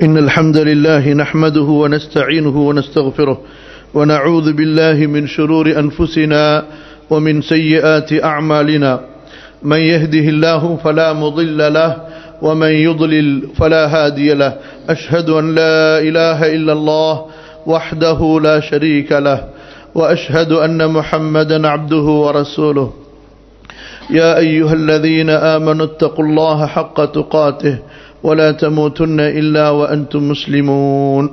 إن الحمد لله نحمده ونستعينه ونستغفره ونعوذ بالله من شرور أنفسنا ومن سيئات أعمالنا من يهده الله فلا مضل له ومن يضلل فلا هادي له أشهد أن لا إله إلا الله وحده لا شريك له وأشهد أن محمدا عبده ورسوله يا أيها الذين آمنوا اتقوا الله حق تقاته ولا تموتن إلا وأنتم مسلمون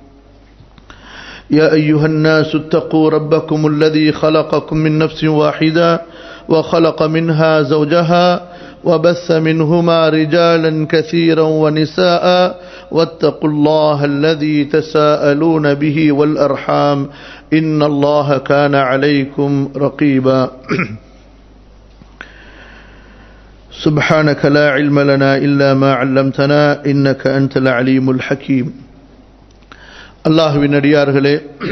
يا أيها الناس اتقوا ربكم الذي خلقكم من نفس واحدة وخلق منها زوجها وبث منهما رجالا كثيرا ونساء واتقوا الله الذي تساءلون به والأرحام إن الله كان عليكم رقيبا سبحانك لا علم لنا إلا ما علمتنا إنك أنت العليم الحكيم அல்லாஹுவின் அடியார்களே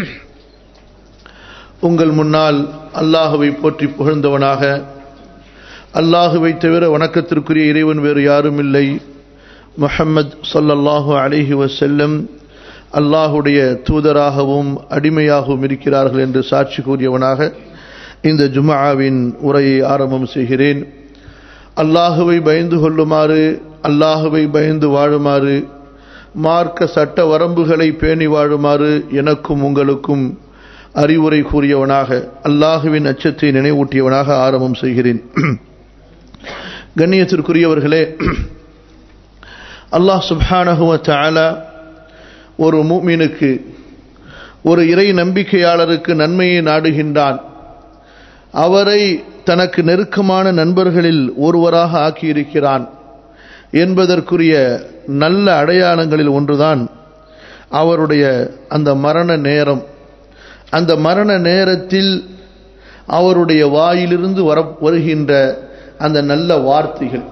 உங்கள் முன்னால் அல்லாஹுவை போற்றி புகழ்ந்தவனாக அல்லாஹுவை தவிர வணக்கத்திற்குரிய இறைவன் வேறு யாரும் இல்லை முஹம்மத் சொல்லல்லாஹு அலிஹி வசல்லம் அல்லாஹுடைய தூதராகவும் அடிமையாகவும் இருக்கிறார்கள் என்று சாட்சி கூறியவனாக இந்த ஜுமாவின் உரையை ஆரம்பம் செய்கிறேன் அல்லாஹுவை பயந்து கொள்ளுமாறு அல்லாஹுவை பயந்து வாழுமாறு மார்க்க சட்ட வரம்புகளை பேணி வாழுமாறு எனக்கும் உங்களுக்கும் அறிவுரை கூறியவனாக அல்லாஹுவின் அச்சத்தை நினைவூட்டியவனாக ஆரம்பம் செய்கிறேன் கண்ணியத்திற்குரியவர்களே அல்லாஹ் சுப்ஹானஹுவ தாலா ஒரு மூமினுக்கு ஒரு இறை நம்பிக்கையாளருக்கு நன்மையை நாடுகின்றான் அவரை தனக்கு நெருக்கமான நண்பர்களில் ஒருவராக ஆக்கியிருக்கிறான் என்பதற்குரிய நல்ல அடையாளங்களில் ஒன்றுதான் அவருடைய அந்த மரண நேரம் அந்த மரண நேரத்தில் அவருடைய வாயிலிருந்து வர வருகின்ற அந்த நல்ல வார்த்தைகள்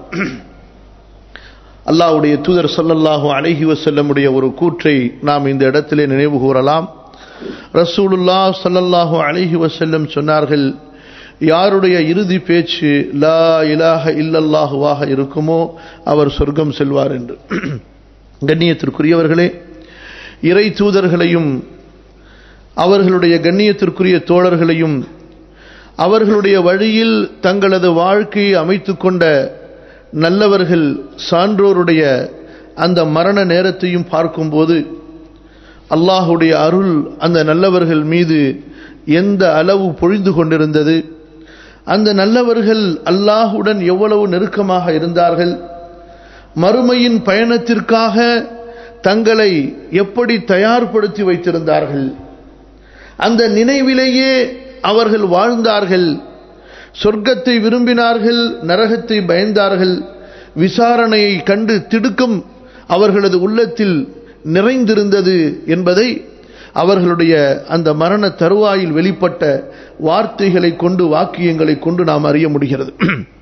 அல்லாவுடைய தூதர் சொல்லல்லாஹு அழகி வசல்லமுடைய ஒரு கூற்றை நாம் இந்த இடத்திலே நினைவு கூறலாம் ரசூலுல்லா சொல்லல்லாஹு அழகி வசல்லம் சொன்னார்கள் யாருடைய இறுதி பேச்சு லா இலாஹ இல்லல்லாஹுவாக இருக்குமோ அவர் சொர்க்கம் செல்வார் என்று கண்ணியத்திற்குரியவர்களே இறை தூதர்களையும் அவர்களுடைய கண்ணியத்திற்குரிய தோழர்களையும் அவர்களுடைய வழியில் தங்களது வாழ்க்கையை அமைத்து கொண்ட நல்லவர்கள் சான்றோருடைய அந்த மரண நேரத்தையும் பார்க்கும்போது அல்லாஹுடைய அருள் அந்த நல்லவர்கள் மீது எந்த அளவு பொழிந்து கொண்டிருந்தது அந்த நல்லவர்கள் அல்லாஹுடன் எவ்வளவு நெருக்கமாக இருந்தார்கள் மறுமையின் பயணத்திற்காக தங்களை எப்படி தயார்படுத்தி வைத்திருந்தார்கள் அந்த நினைவிலேயே அவர்கள் வாழ்ந்தார்கள் சொர்க்கத்தை விரும்பினார்கள் நரகத்தை பயந்தார்கள் விசாரணையை கண்டு திடுக்கம் அவர்களது உள்ளத்தில் நிறைந்திருந்தது என்பதை அவர்களுடைய அந்த மரண தருவாயில் வெளிப்பட்ட வார்த்தைகளை கொண்டு வாக்கியங்களை கொண்டு நாம் அறிய முடிகிறது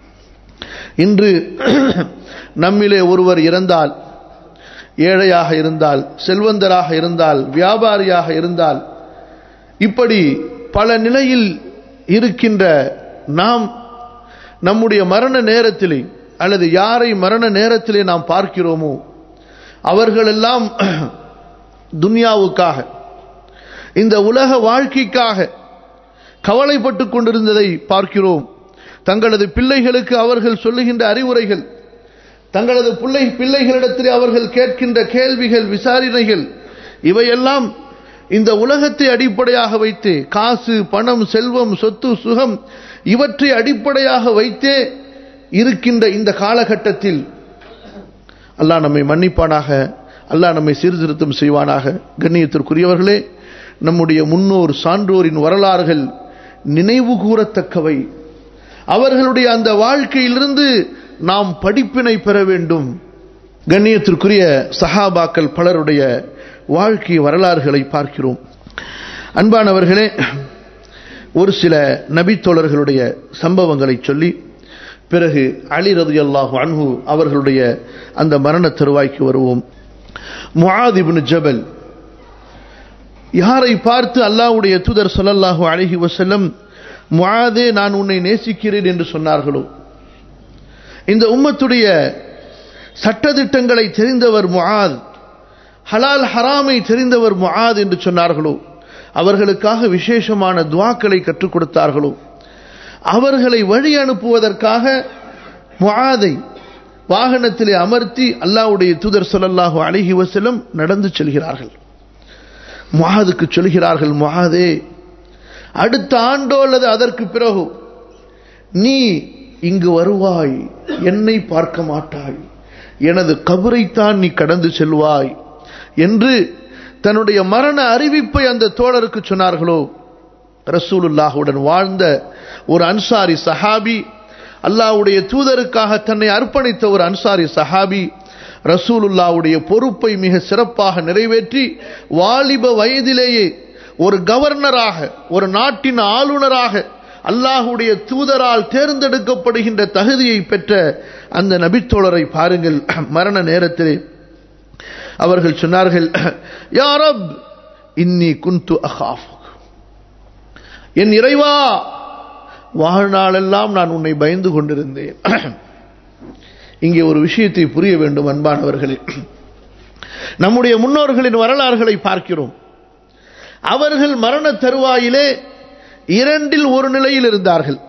இன்று நம்மிலே ஒருவர் இறந்தால் ஏழையாக இருந்தால் செல்வந்தராக இருந்தால் வியாபாரியாக இருந்தால் இப்படி பல நிலையில் இருக்கின்ற நாம் நம்முடைய மரண நேரத்திலே அல்லது யாரை மரண நேரத்திலே நாம் பார்க்கிறோமோ அவர்களெல்லாம் துன்யாவுக்காக இந்த உலக வாழ்க்கைக்காக கவலைப்பட்டு கொண்டிருந்ததை பார்க்கிறோம் தங்களது பிள்ளைகளுக்கு அவர்கள் சொல்லுகின்ற அறிவுரைகள் தங்களது பிள்ளை பிள்ளைகளிடத்தில் அவர்கள் கேட்கின்ற கேள்விகள் விசாரணைகள் இவையெல்லாம் இந்த உலகத்தை அடிப்படையாக வைத்து காசு பணம் செல்வம் சொத்து சுகம் இவற்றை அடிப்படையாக வைத்தே இருக்கின்ற இந்த காலகட்டத்தில் அல்லாஹ் நம்மை மன்னிப்பானாக அல்லாஹ் நம்மை சீர்திருத்தம் செய்வானாக கண்ணியத்திற்குரியவர்களே நம்முடைய முன்னோர் சான்றோரின் வரலாறுகள் நினைவு கூறத்தக்கவை அவர்களுடைய அந்த வாழ்க்கையிலிருந்து நாம் படிப்பினை பெற வேண்டும் கண்ணியத்திற்குரிய சஹாபாக்கள் பலருடைய வாழ்க்கை வரலாறுகளை பார்க்கிறோம் அன்பானவர்களே ஒரு சில நபித்தோழர்களுடைய சம்பவங்களை சொல்லி பிறகு அலி ரது அல்லாஹு அன்ஹு அவர்களுடைய அந்த மரண தருவாய்க்கு வருவோம் முஆதிபின் ஜபல் யாரை பார்த்து அல்லாஹ்வுடைய தூதர் சொல்லல்லாஹு அழகி வசல்லம் முஆதே நான் உன்னை நேசிக்கிறேன் என்று சொன்னார்களோ இந்த உம்மத்துடைய சட்டதிட்டங்களை தெரிந்தவர் முஆத் ஹலால் ஹராமை தெரிந்தவர் முஆத் என்று சொன்னார்களோ அவர்களுக்காக விசேஷமான துவாக்களை கற்றுக் கொடுத்தார்களோ அவர்களை வழி அனுப்புவதற்காக முஆதை வாகனத்திலே அமர்த்தி அல்லாஹ்வுடைய தூதர் ஸல்லல்லாஹு அலைஹி வஸல்லம் நடந்து செல்கிறார்கள் முஆதுக்கு சொல்கிறார்கள் முஆதே அடுத்த ஆண்டோ அல்லது அதற்கு பிறகு நீ இங்கு வருவாய் என்னை பார்க்க மாட்டாய் எனது கபரைத்தான் நீ கடந்து செல்வாய் என்று தன்னுடைய மரண அறிவிப்பை அந்த தோழருக்கு சொன்னார்களோ ரசூலுல்லாஹுடன் வாழ்ந்த ஒரு அன்சாரி சஹாபி அல்லாஹ்வுடைய தூதருக்காக தன்னை அர்ப்பணித்த ஒரு அன்சாரி சஹாபி ரசூலுல்லாவுடைய பொறுப்பை மிக சிறப்பாக நிறைவேற்றி வாலிப வயதிலேயே ஒரு கவர்னராக ஒரு நாட்டின் ஆளுநராக அல்லாஹுடைய தூதரால் தேர்ந்தெடுக்கப்படுகின்ற தகுதியை பெற்ற அந்த நபித்தோழரை பாருங்கள் மரண நேரத்திலே அவர்கள் சொன்னார்கள் யாரப் இன்னி குந்து அஹாஃப் என் இறைவா வாழ்நாளெல்லாம் நான் உன்னை பயந்து கொண்டிருந்தேன் இங்கே ஒரு விஷயத்தை புரிய வேண்டும் அன்பானவர்களே நம்முடைய முன்னோர்களின் வரலாறுகளை பார்க்கிறோம் அவர்கள் மரண தருவாயிலே இரண்டில் ஒரு நிலையில் இருந்தார்கள்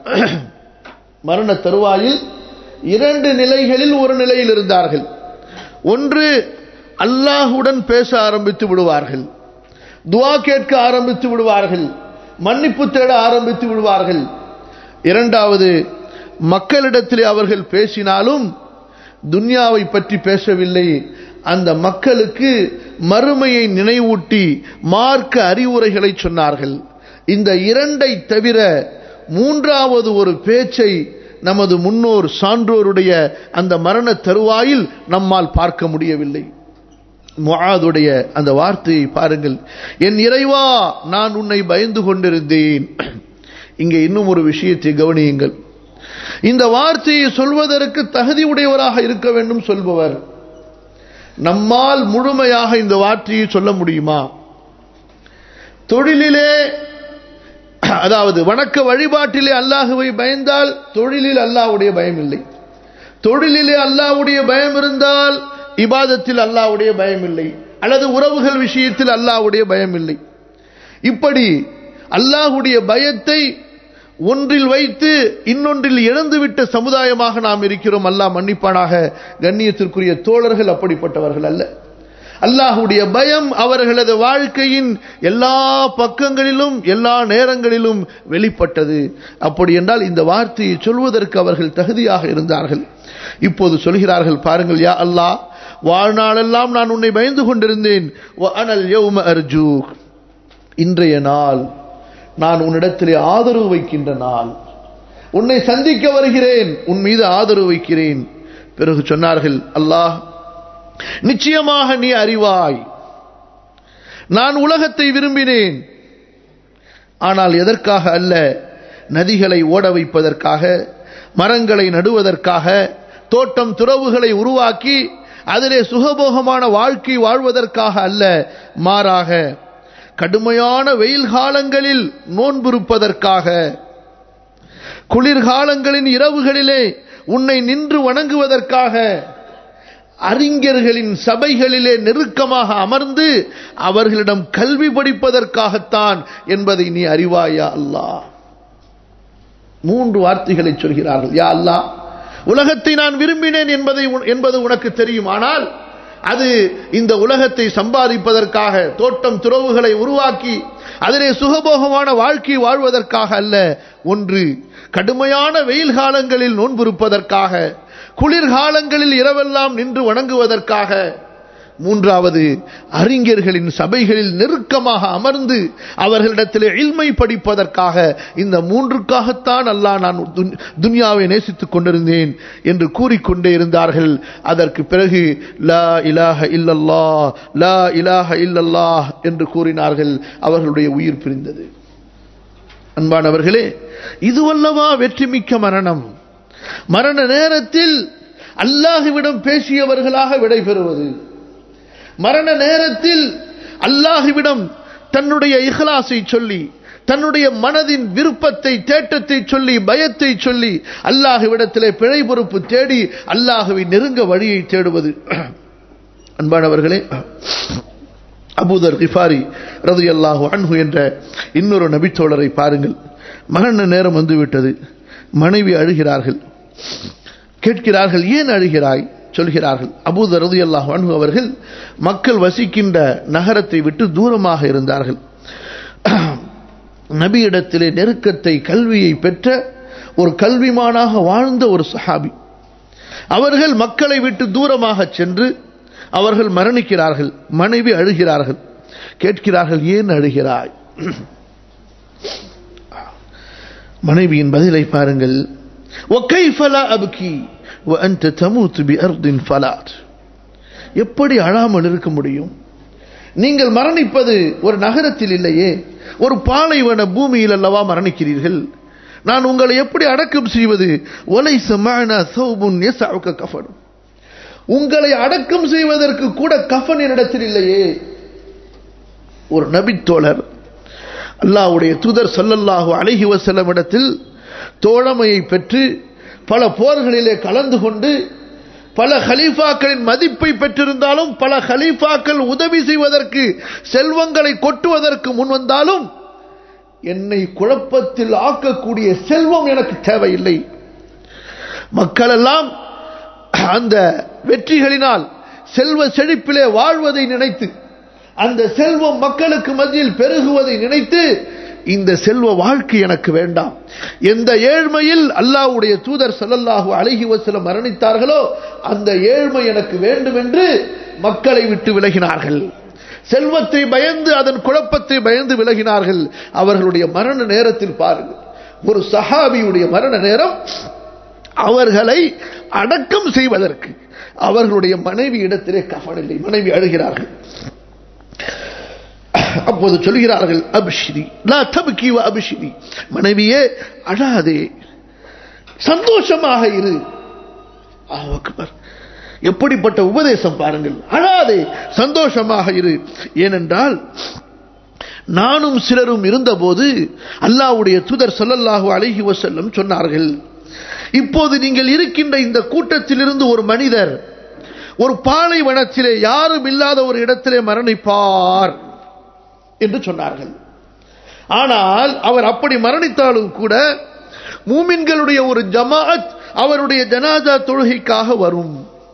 மரண தருவாயில் இரண்டு நிலைகளில் ஒரு நிலையில் இருந்தார்கள் ஒன்று அல்லாஹுடன் பேச ஆரம்பித்து விடுவார்கள் துவா கேட்க ஆரம்பித்து விடுவார்கள் மன்னிப்பு தேட ஆரம்பித்து விடுவார்கள் இரண்டாவது மக்களிடத்திலே அவர்கள் பேசினாலும் துன்யாவை பற்றி பேசவில்லை அந்த மக்களுக்கு மறுமையை நினைவூட்டி மார்க்க அறிவுரைகளை சொன்னார்கள் இந்த இரண்டை தவிர மூன்றாவது ஒரு பேச்சை நமது முன்னோர் சான்றோருடைய அந்த மரண தருவாயில் நம்மால் பார்க்க முடியவில்லை முஆதுடைய அந்த வார்த்தையை பாருங்கள் என் இறைவா நான் உன்னை பயந்து கொண்டிருந்தேன் இங்கே இன்னும் ஒரு விஷயத்தை கவனியுங்கள் இந்த வார்த்தையை சொல்வதற்கு தகுதி உடையவராக இருக்க வேண்டும் சொல்பவர் நம்மால் முழுமையாக இந்த வார்த்தையை சொல்ல முடியுமா தொழிலிலே அதாவது வணக்க வழிபாட்டிலே அல்லாஹுவை பயந்தால் தொழிலில் அல்லாஹ்வுடைய பயம் இல்லை தொழிலிலே அல்லாஹ்வுடைய பயம் இருந்தால் இபாதத்தில் அல்லாஹ்வுடைய பயம் இல்லை அல்லது உறவுகள் விஷயத்தில் அல்லாஹ்வுடைய பயம் இல்லை இப்படி அல்லாஹ்வுடைய பயத்தை ஒன்றில் வைத்து இன்னொன்றில் இழந்துவிட்ட சமுதாயமாக நாம் இருக்கிறோம் அல்லாஹ் மன்னிப்பானாக கண்ணியத்திற்குரிய தோழர்கள் அப்படிப்பட்டவர்கள் அல்ல அல்லாஹுடைய பயம் அவர்களது வாழ்க்கையின் எல்லா பக்கங்களிலும் எல்லா நேரங்களிலும் வெளிப்பட்டது அப்படி என்றால் இந்த வார்த்தையை சொல்வதற்கு அவர்கள் தகுதியாக இருந்தார்கள் இப்போது சொல்கிறார்கள் பாருங்கள் யா அல்லாஹ் வாழ்நாளெல்லாம் நான் உன்னை பயந்து கொண்டிருந்தேன் அனல் யௌம அர்ஜூக் இன்றைய நாள் நான் உன்னிடத்திலே ஆதரவு வைக்கின்ற நாள் உன்னை சந்திக்க வருகிறேன் உன் மீது ஆதரவு வைக்கிறேன் பிறகு சொன்னார்கள் அல்லாஹ் நிச்சயமாக நீ அறிவாய் நான் உலகத்தை விரும்பினேன் ஆனால் எதற்காக அல்ல நதிகளை ஓட வைப்பதற்காக மரங்களை நடுவதற்காக தோட்டம் துறவுகளை உருவாக்கி அதிலே சுகபோகமான வாழ்க்கை வாழ்வதற்காக அல்ல மாறாக கடுமையான வெயில் காலங்களில் நோன்பிருப்பதற்காக குளிர்காலங்களின் இரவுகளிலே உன்னை நின்று வணங்குவதற்காக அறிஞர்களின் சபைகளிலே நெருக்கமாக அமர்ந்து அவர்களிடம் கல்வி படிப்பதற்காகத்தான் என்பதை நீ அறிவாயா அல்லாஹ் மூன்று வார்த்தைகளை சொல்கிறார்கள் யா அல்லாஹ் உலகத்தை நான் விரும்பினேன் என்பதை என்பது உனக்கு தெரியும் ஆனால் அது இந்த உலகத்தை சம்பாதிப்பதற்காக தோட்டம் துறவுகளை உருவாக்கி அதிலே சுகபோகமான வாழ்க்கை வாழ்வதற்காக அல்ல ஒன்று கடுமையான வெயில் காலங்களில் நோன்பிருப்பதற்காக குளிர்காலங்களில் இரவெல்லாம் நின்று வணங்குவதற்காக மூன்றாவது அறிஞர்களின் சபைகளில் நெருக்கமாக அமர்ந்து அவர்களிடத்தில் இல்மை படிப்பதற்காக இந்த மூன்றுக்காகத்தான் அல்லாஹ் நான் துன்யாவை நேசித்துக் கொண்டிருந்தேன் என்று கூறிக்கொண்டே இருந்தார்கள் அதற்கு பிறகு லா இலாஹ இல்லல்லா லா இலாஹ இல்லல்லாஹ் என்று கூறினார்கள் அவர்களுடைய உயிர் பிரிந்தது அன்பானவர்களே இதுவல்லவா வெற்றிமிக்க மரணம் மரண நேரத்தில் அல்லாஹுவிடம் பேசியவர்களாக விடைபெறுவது மரண நேரத்தில் அல்லாஹுவிடம் தன்னுடைய இஹ்லாஸை சொல்லி தன்னுடைய மனதின் விருப்பத்தை தேட்டத்தை சொல்லி பயத்தை சொல்லி அல்லாஹுவிடத்திலே பிழை பொறுப்பு தேடி அல்லாஹுவை நெருங்க வழியை தேடுவது அன்பானவர்களே அபூதர் கிஃபாரி ரது அல்லாஹு அன்ஹு என்ற இன்னொரு நபித்தோழரை பாருங்கள் மரண நேரம் வந்துவிட்டது மனைவி அழுகிறார்கள் கேட்கிறார்கள் ஏன் அழுகிறாய் சொல்கிறார்கள் அபூதர் ரது அல்லாஹு அன்ஹு அவர்கள் மக்கள் வசிக்கின்ற நகரத்தை விட்டு தூரமாக இருந்தார்கள் நபியிடத்திலே நெருக்கத்தை கல்வியை பெற்ற ஒரு கல்விமானாக வாழ்ந்த ஒரு சஹாபி அவர்கள் மக்களை விட்டு தூரமாக சென்று அவர்கள் மரணிக்கிறார்கள் மனைவி அழுகிறார்கள் கேட்கிறார்கள் ஏன் அழுகிறாய் மனைவியின் பதிலை பாருங்கள் எப்படி அழாமல் இருக்க முடியும் நீங்கள் மரணிப்பது ஒரு நகரத்தில் இல்லையே ஒரு பாலைவன பூமியில் அல்லவா மரணிக்கிறீர்கள் நான் உங்களை எப்படி அடக்கம் செய்வது ஒலை சமான சௌபுன் கஃபனும் உங்களை அடக்கம் செய்வதற்கு கூட கஃபன் என்னிடத்தில் இல்லையே ஒரு நபித்தோழர் அல்லாவுடைய தூதர் சல்லல்லாஹு அழகி வசல்லம் இடத்தில் தோழமையை பெற்று பல போர்களிலே கலந்து கொண்டு பல ஹலீஃபாக்களின் மதிப்பை பெற்றிருந்தாலும் பல ஹலீஃபாக்கள் உதவி செய்வதற்கு செல்வங்களை கொட்டுவதற்கு முன் வந்தாலும் என்னை குழப்பத்தில் ஆக்கக்கூடிய செல்வம் எனக்கு தேவையில்லை மக்கள் எல்லாம் அந்த வெற்றிகளினால் செல்வ செழிப்பிலே வாழ்வதை நினைத்து அந்த செல்வம் மக்களுக்கு மத்தியில் பெருகுவதை நினைத்து இந்த செல்வ வாழ்க்கை எனக்கு வேண்டாம் எந்த ஏழ்மையில் அல்லாவுடைய தூதர் சல்லல்லாஹு அழகி வசலம் மரணித்தார்களோ அந்த ஏழ்மை எனக்கு வேண்டும் என்று மக்களை விட்டு விலகினார்கள் செல்வத்தை பயந்து அதன் குழப்பத்தை பயந்து விலகினார்கள் அவர்களுடைய மரண நேரத்தில் பாருங்கள் ஒரு சஹாபியுடைய மரண நேரம் அவர்களை அடக்கம் செய்வதற்கு அவர்களுடைய மனைவி இடத்திலே கஃன் இல்லை மனைவி அழுகிறார்கள் அப்போது சொல்கிறார்கள் அபிஷிரி லா தபுக்கி அபிஷிரி மனைவியே அழாதே சந்தோஷமாக இரு அக்பர் எப்படிப்பட்ட உபதேசம் பாருங்கள் அழாதே சந்தோஷமாக இரு ஏனென்றால் நானும் சிலரும் இருந்தபோது அல்லாவுடைய துதர் சொல்லல்லாஹு அழகி வசல்லம் சொன்னார்கள் இப்போது நீங்கள் இருக்கின்ற இந்த கூட்டத்திலிருந்து ஒரு மனிதர் ஒரு பாலைவனத்திலே யாரும் இல்லாத ஒரு இடத்திலே மரணிப்பார் என்று சொன்னார்கள் ஆனால் அவர் அப்படி மரணித்தாலும் கூட மூமின்களுடைய ஒரு ஜமாத் அவருடைய ஜனாதா தொழுகைக்காக வரும்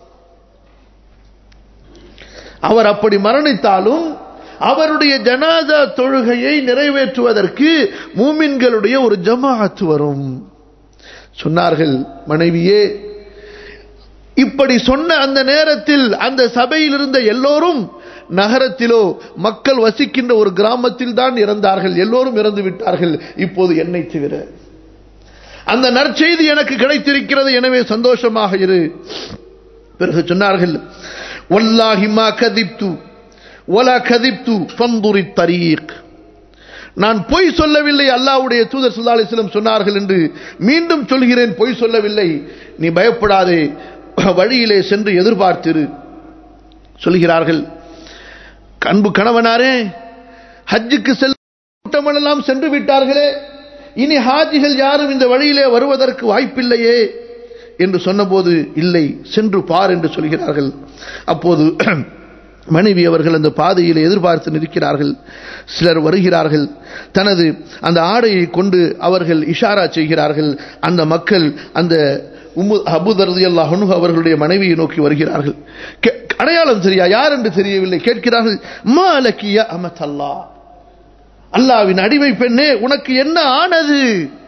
அவர் அப்படி மரணித்தாலும் அவருடைய ஜனாதா தொழுகையை நிறைவேற்றுவதற்கு மூமின்களுடைய ஒரு ஜமாஅத் வரும் சொன்னார்கள் மனைவியே இப்படி சொன்ன அந்த நேரத்தில் அந்த சபையில் இருந்த எல்லோரும் நகரத்திலோ மக்கள் வசிக்கின்ற ஒரு கிராமத்தில் தான் இறந்தார்கள் எல்லோரும் இறந்து விட்டார்கள் இப்போது என்னை தவிர அந்த நற்செய்தி எனக்கு கிடைத்திருக்கிறது எனவே சந்தோஷமாக இரு பிறகு சொன்னார்கள் வல்லாஹி மா கதிப்து ஒலா கதிப்து பந்துரி தரீக் நான் பொய் சொல்லவில்லை அல்லாவுடைய தூதர் சுல்லா அலிஸ்லம் சொன்னார்கள் என்று மீண்டும் சொல்கிறேன் பொய் சொல்லவில்லை நீ பயப்படாதே வழியிலே சென்று எதிர்பார்த்திரு சொல்கிறார்கள் அன்பு கணவனாரே ஹஜ்ஜுக்கு செல்ல கூட்டமெல்லாம் சென்று விட்டார்களே இனி ஹாஜிகள் யாரும் இந்த வழியிலே வருவதற்கு வாய்ப்பில்லையே என்று சொன்னபோது இல்லை சென்று பார் என்று சொல்கிறார்கள் அப்போது மனைவி அவர்கள் அந்த பாதையில் எதிர்பார்த்து நிற்கிறார்கள் சிலர் வருகிறார்கள் தனது அந்த ஆடையை கொண்டு அவர்கள் இஷாரா செய்கிறார்கள் அந்த மக்கள் அந்த அபுதரது அல்லாஹனு அவர்களுடைய மனைவியை நோக்கி வருகிறார்கள் அடையாளம் சரியா யார் என்று தெரியவில்லை கேட்கிறார்கள் மா அலக்கிய அமத் அல்லா அல்லாவின் அடிமை பெண்ணே உனக்கு என்ன ஆனது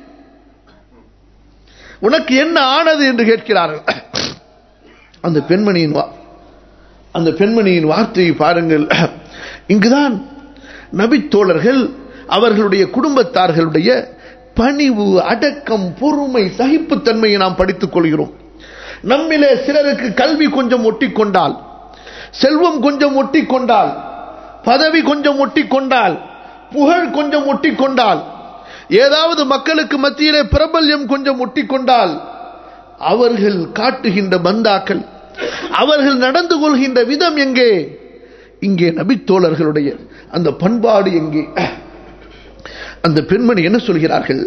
உனக்கு என்ன ஆனது என்று கேட்கிறார்கள் அந்த பெண்மணியின் அந்த பெண்மணியின் வார்த்தையை பாருங்கள் இங்குதான் நபித்தோழர்கள் அவர்களுடைய குடும்பத்தார்களுடைய பணிவு அடக்கம் பொறுமை சகிப்புத்தன்மையை நாம் படித்துக் கொள்கிறோம் நம்மிலே சிலருக்கு கல்வி கொஞ்சம் ஒட்டி கொண்டால் செல்வம் கொஞ்சம் ஒட்டி கொண்டால் பதவி கொஞ்சம் ஒட்டி கொண்டால் புகழ் கொஞ்சம் ஒட்டி கொண்டால் ஏதாவது மக்களுக்கு மத்தியிலே பிரபல்யம் கொஞ்சம் ஒட்டி கொண்டால் அவர்கள் காட்டுகின்ற பந்தாக்கள் அவர்கள் நடந்து கொள்கின்ற விதம் எங்கே இங்கே நபித்தோழர்களுடைய அந்த பண்பாடு எங்கே அந்த பெண்மணி என்ன சொல்கிறார்கள்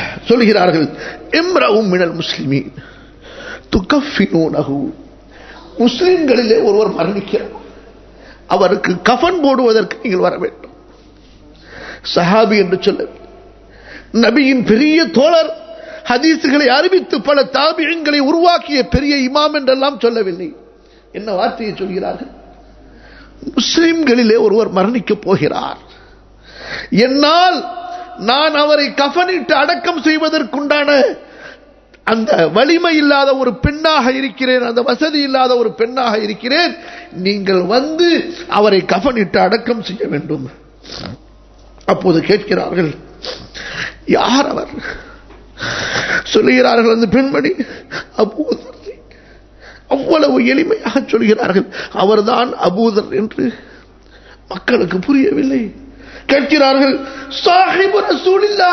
சொல்கிறார்கள் எம்ரவும் மினல் முஸ்லிமீன் துக்கஃபினூனஹு முஸ்லிம்களிலே ஒருவர் மரணிக்கிறார் அவருக்கு கஃன் போடுவதற்கு நீங்கள் வர வேண்டும் சஹாபி என்று சொல்ல நபியின் பெரிய தோழர் ஹதீசுகளை அறிவித்து பல தாபியங்களை உருவாக்கிய பெரிய இமாம் என்றெல்லாம் சொல்லவில்லை என்ன வார்த்தையை சொல்கிறார்கள் முஸ்லிம்களிலே ஒருவர் மரணிக்கப் போகிறார் என்னால் நான் அவரை கஃனிட்டு அடக்கம் செய்வதற்குண்டான அந்த வலிமை இல்லாத ஒரு பெண்ணாக இருக்கிறேன் அந்த வசதி இல்லாத ஒரு பெண்ணாக இருக்கிறேன் நீங்கள் வந்து அவரை கஃனிட்டு அடக்கம் செய்ய வேண்டும் அப்போது கேட்கிறார்கள் யார் அவர் சொல்லுகிறார்கள் அந்த பெண்மணி அபூதர் அவ்வளவு எளிமையாக சொல்கிறார்கள் அவர்தான் அபூதர் என்று மக்களுக்கு புரியவில்லை கேட்கிறார்கள் சாஹிபு ரசூலில்லா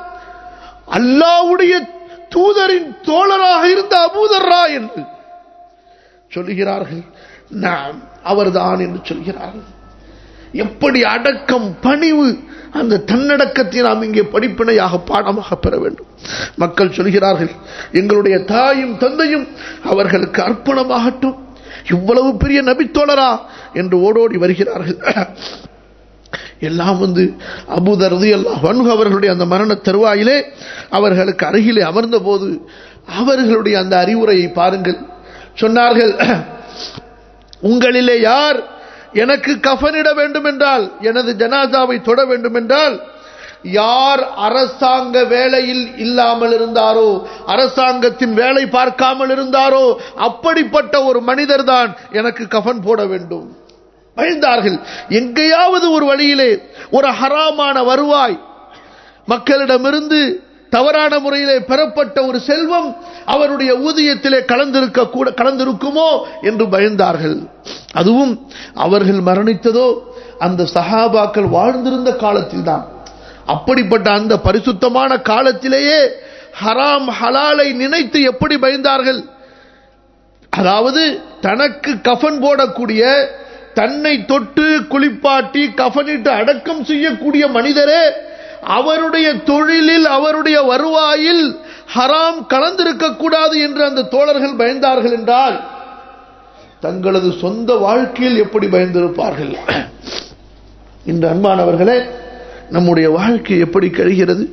அல்லாவுடைய தூதரின் தோழராக இருந்த அபூதர்ரா என்று சொல்லுகிறார்கள் நாம் அவர்தான் என்று சொல்கிறார்கள் எப்படி அடக்கம் பணிவு அந்த தன்னடக்கத்தை நாம் இங்கே படிப்பினையாக பாடமாக பெற வேண்டும் மக்கள் சொல்கிறார்கள் எங்களுடைய தாயும் தந்தையும் அவர்களுக்கு அர்ப்பணமாகட்டும் இவ்வளவு பெரிய நபித்தோழரா என்று ஓடோடி வருகிறார்கள் எல்லாம் வந்து அபுதரது எல்லாம் வன்கு அவர்களுடைய அந்த மரண தருவாயிலே அவர்களுக்கு அருகிலே அமர்ந்த போது அவர்களுடைய அந்த அறிவுரையை பாருங்கள் சொன்னார்கள் உங்களிலே யார் எனக்கு கஃனிட வேண்டும் என்றால் எனது ஜனாதாவை தொட வேண்டும் என்றால் யார் அரசாங்க வேலையில் இல்லாமல் இருந்தாரோ அரசாங்கத்தின் வேலை பார்க்காமல் இருந்தாரோ அப்படிப்பட்ட ஒரு மனிதர் தான் எனக்கு கஃன் போட வேண்டும் பயந்தார்கள் எங்கேயாவது ஒரு வழியிலே ஒரு ஹராமான வருவாய் மக்களிடமிருந்து தவறான முறையிலே பெறப்பட்ட ஒரு செல்வம் அவருடைய ஊதியத்திலே கலந்திருக்க கூட கலந்திருக்குமோ என்று பயந்தார்கள் அதுவும் அவர்கள் மரணித்ததோ அந்த சஹாபாக்கள் வாழ்ந்திருந்த காலத்தில் தான் அப்படிப்பட்ட அந்த பரிசுத்தமான காலத்திலேயே ஹராம் ஹலாலை நினைத்து எப்படி பயந்தார்கள் அதாவது தனக்கு கஃன் போடக்கூடிய தன்னை தொட்டு குளிப்பாட்டி கஃனிட்டு அடக்கம் செய்யக்கூடிய மனிதரே அவருடைய தொழிலில் அவருடைய வருவாயில் ஹராம் கலந்திருக்க கூடாது என்று அந்த தோழர்கள் பயந்தார்கள் என்றால் தங்களது சொந்த வாழ்க்கையில் எப்படி பயந்திருப்பார்கள் இந்த அன்பானவர்களே நம்முடைய வாழ்க்கை எப்படி கழிகிறது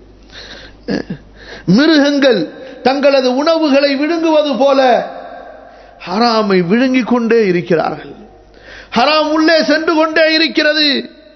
மிருகங்கள் தங்களது உணவுகளை விழுங்குவது போல ஹராமை விழுங்கிக் கொண்டே இருக்கிறார்கள் ஹராம் உள்ளே சென்று கொண்டே இருக்கிறது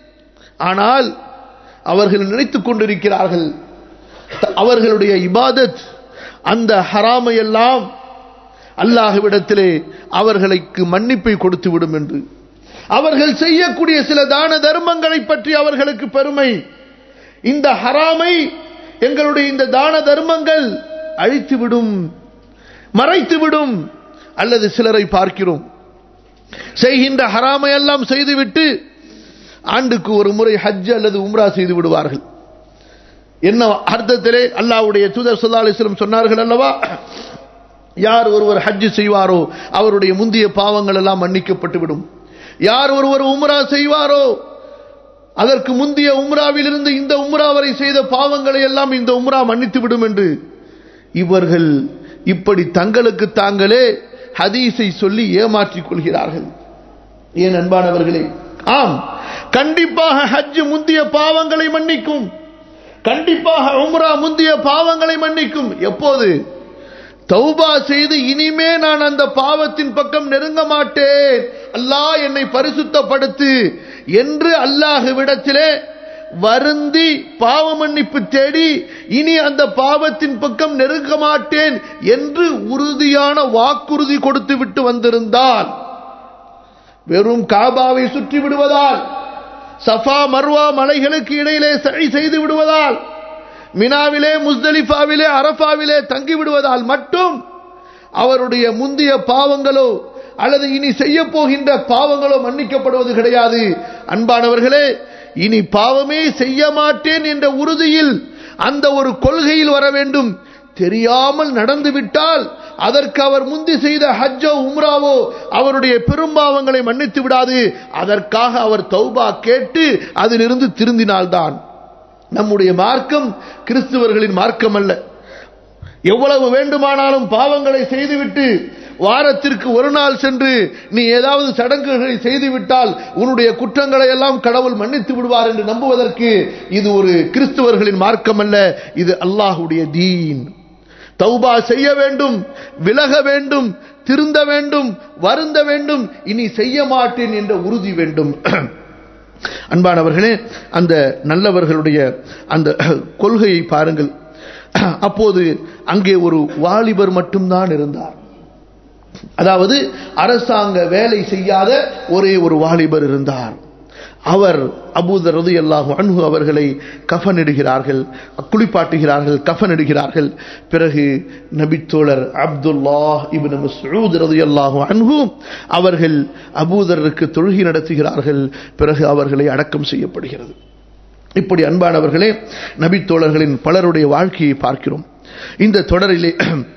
ஆனால் அவர்கள் நினைத்துக் கொண்டிருக்கிறார்கள் அவர்களுடைய இபாதத் அந்த ஹராமை எல்லாம் அல்லாஹுவிடத்திலே அவர்களுக்கு மன்னிப்பை கொடுத்து விடும் என்று அவர்கள் செய்யக்கூடிய சில தான தர்மங்களை பற்றி அவர்களுக்கு பெருமை இந்த ஹராமை எங்களுடைய இந்த தான தர்மங்கள் அழித்துவிடும் மறைத்துவிடும் அல்லது சிலரை பார்க்கிறோம் செய்கின்ற ஹராமை எல்லாம் செய்துவிட்டு ஆண்டுக்கு ஒரு முறை ஹஜ் அல்லது உம்ரா செய்து விடுவார்கள் என்ன அர்த்தத்திலே அல்லாவுடைய தூதர் சொல்லா அலிஸ்லம் சொன்னார்கள் அல்லவா யார் ஒருவர் ஹஜ் செய்வாரோ அவருடைய முந்தைய பாவங்கள் எல்லாம் மன்னிக்கப்பட்டு விடும் யார் ஒருவர் உம்ரா செய்வாரோ அதற்கு முந்தைய உம்ராவில் இருந்து இந்த உம்ரா வரை செய்த பாவங்களை எல்லாம் இந்த உம்ரா மன்னித்து விடும் என்று இவர்கள் இப்படி தங்களுக்கு தாங்களே ஹதீஸை சொல்லி ஏமாற்றிக் கொள்கிறார்கள் ஏன் அன்பானவர்களே ஆம் கண்டிப்பாக ஹஜ் முந்திய பாவங்களை மன்னிக்கும் கண்டிப்பாக உம்ரா முந்திய பாவங்களை மன்னிக்கும் எப்போது தௌபா செய்து இனிமே நான் அந்த பாவத்தின் பக்கம் நெருங்க மாட்டேன் அல்லாஹ் என்னை பரிசுத்தப்படுத்து என்று அல்லாஹுவிடத்திலே வருந்தி பாவ மன்னிப்பு தேடி இனி அந்த பாவத்தின் பக்கம் நெருங்க மாட்டேன் என்று உறுதியான வாக்குறுதி கொடுத்து விட்டு வந்திருந்தால் வெறும் காபாவை சுற்றி விடுவதால் சஃபா மர்வா மலைகளுக்கு இடையிலே சரி செய்து விடுவதால் மினாவிலே முஸ்தலிஃபாவிலே அரஃபாவிலே தங்கி விடுவதால் மட்டும் அவருடைய முந்தைய பாவங்களோ அல்லது இனி செய்ய போகின்ற பாவங்களோ மன்னிக்கப்படுவது கிடையாது அன்பானவர்களே இனி பாவமே செய்ய மாட்டேன் என்ற உறுதியில் அந்த ஒரு கொள்கையில் வர வேண்டும் தெரியாமல் நடந்துவிட்டால் அதற்கு அவர் முந்தி செய்த ஹஜ்ஜோ உம்ராவோ அவருடைய பெரும்பாவங்களை மன்னித்து விடாது அதற்காக அவர் தௌபா கேட்டு அதிலிருந்து திருந்தினால்தான் நம்முடைய மார்க்கம் கிறிஸ்துவர்களின் மார்க்கம் அல்ல எவ்வளவு வேண்டுமானாலும் பாவங்களை செய்துவிட்டு வாரத்திற்கு ஒரு நாள் சென்று நீ ஏதாவது சடங்குகளை செய்துவிட்டால் உன்னுடைய குற்றங்களை எல்லாம் கடவுள் மன்னித்து விடுவார் என்று நம்புவதற்கு இது ஒரு கிறிஸ்துவர்களின் மார்க்கம் அல்ல இது அல்லாஹுடைய தீன் தௌபா செய்ய வேண்டும் விலக வேண்டும் திருந்த வேண்டும் வருந்த வேண்டும் இனி செய்ய மாட்டேன் என்ற உறுதி வேண்டும் அன்பானவர்களே அந்த நல்லவர்களுடைய அந்த கொள்கையை பாருங்கள் அப்போது அங்கே ஒரு வாலிபர் மட்டும்தான் இருந்தார் அதாவது அரசாங்க வேலை செய்யாத ஒரே ஒரு வாலிபர் இருந்தார் அவர் அபூதர் ரது அல்லாஹு அன்ஹு அவர்களை கஃனிடுகிறார்கள் குளிப்பாட்டுகிறார்கள் கஃனிடுகிறார்கள் பிறகு நபித்தோழர் அப்துல்லா இபின் மசூத் ரது அல்லாஹு அன்ஹு அவர்கள் அபூதருக்கு தொழுகை நடத்துகிறார்கள் பிறகு அவர்களை அடக்கம் செய்யப்படுகிறது இப்படி அன்பானவர்களே நபித்தோழர்களின் பலருடைய வாழ்க்கையை பார்க்கிறோம் இந்த தொடரிலே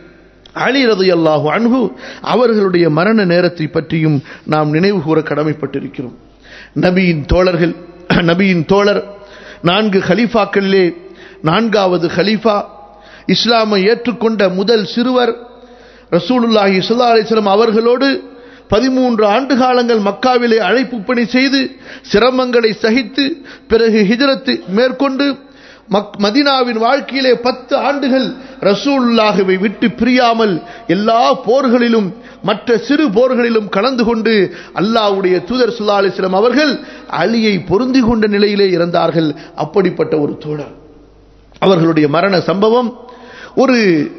அலி ரது அல்லாஹு அன்ஹு அவர்களுடைய மரண நேரத்தை பற்றியும் நாம் நினைவு கூற கடமைப்பட்டிருக்கிறோம் நபியின் தோழர்கள் நபியின் தோழர் நான்கு ஹலீஃபாக்களிலே நான்காவது ஹலீஃபா இஸ்லாமை ஏற்றுக்கொண்ட முதல் சிறுவர் ரசூலுல்லாஹி சுல்லா அலிஸ்லாம் அவர்களோடு பதிமூன்று ஆண்டு காலங்கள் மக்காவிலே அழைப்பு பணி செய்து சிரமங்களை சகித்து பிறகு ஹிஜரத்து மேற்கொண்டு மதினாவின் வாழ்க்கையிலே பத்து ஆண்டுகள் ரசூல்லாகவை விட்டு பிரியாமல் எல்லா போர்களிலும் மற்ற சிறு போர்களிலும் கலந்து கொண்டு அல்லாவுடைய தூதர் சுல்லா அலிஸ்லாம் அவர்கள் அலியை பொருந்தி கொண்ட நிலையிலே இறந்தார்கள் அப்படிப்பட்ட ஒரு தோழர் அவர்களுடைய மரண சம்பவம் ஒரு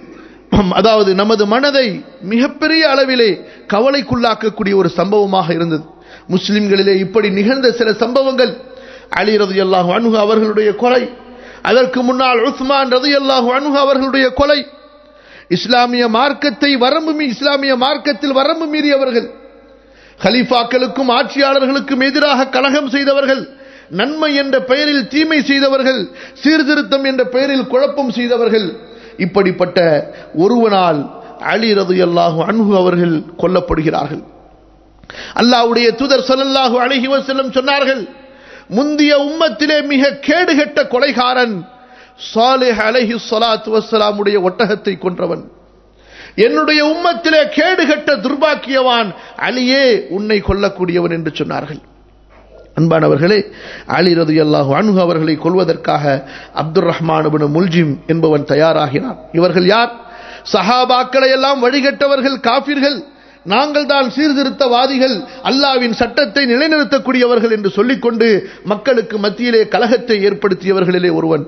அதாவது நமது மனதை மிகப்பெரிய அளவிலே கவலைக்குள்ளாக்கக்கூடிய ஒரு சம்பவமாக இருந்தது முஸ்லிம்களிலே இப்படி நிகழ்ந்த சில சம்பவங்கள் அலி ரது அல்லாஹு அணுகு அவர்களுடைய கொலை அதற்கு முன்னால் உஸ்மான் ரது அல்லாஹு அணுகு அவர்களுடைய கொலை இஸ்லாமிய மார்க்கத்தை வரம்பு மீ இஸ்லாமிய மார்க்கத்தில் வரம்பு மீறியவர்கள் ஹலீஃபாக்களுக்கும் ஆட்சியாளர்களுக்கும் எதிராக கலகம் செய்தவர்கள் நன்மை என்ற பெயரில் தீமை செய்தவர்கள் சீர்திருத்தம் என்ற பெயரில் குழப்பம் செய்தவர்கள் இப்படிப்பட்ட ஒருவனால் அலி ரது அல்லாஹு அன்ஹு அவர்கள் கொல்லப்படுகிறார்கள் அல்லாவுடைய தூதர் சொல்லல்லாஹு அழகி வசல்லம் சொன்னார்கள் முந்திய உம்மத்திலே மிக கேடுகட்ட கொலைகாரன் சாலேஹ் அலஹி சலாத்து வசலாமுடைய ஒட்டகத்தை கொன்றவன் என்னுடைய உம்மத்திலே கேடுகட்ட துர்பாக்கியவான் அலியே உன்னை கொல்லக்கூடியவன் என்று சொன்னார்கள் அன்பானவர்களே அலி ரது அல்லாஹு அணுகு அவர்களை கொள்வதற்காக அப்துல் ரஹ்மான் முல்ஜிம் என்பவன் தயாராகினான் இவர்கள் யார் சஹாபாக்களை எல்லாம் வழிகட்டவர்கள் காபிர்கள் நாங்கள் தான் சீர்திருத்தவாதிகள் அல்லாவின் சட்டத்தை நிலைநிறுத்தக்கூடியவர்கள் என்று சொல்லிக்கொண்டு மக்களுக்கு மத்தியிலே கலகத்தை ஏற்படுத்தியவர்களிலே ஒருவன்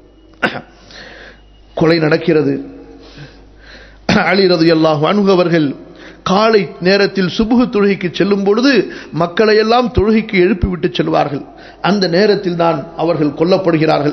கொலை நடக்கிறது அலி ரது அல்லாஹு அணுகவர்கள் காலை நேரத்தில் சுபுகு தொழுகைக்கு செல்லும் பொழுது மக்களை எல்லாம் தொழுகைக்கு எழுப்பிவிட்டு செல்வார்கள் அந்த நேரத்தில் தான் அவர்கள் கொல்லப்படுகிறார்கள்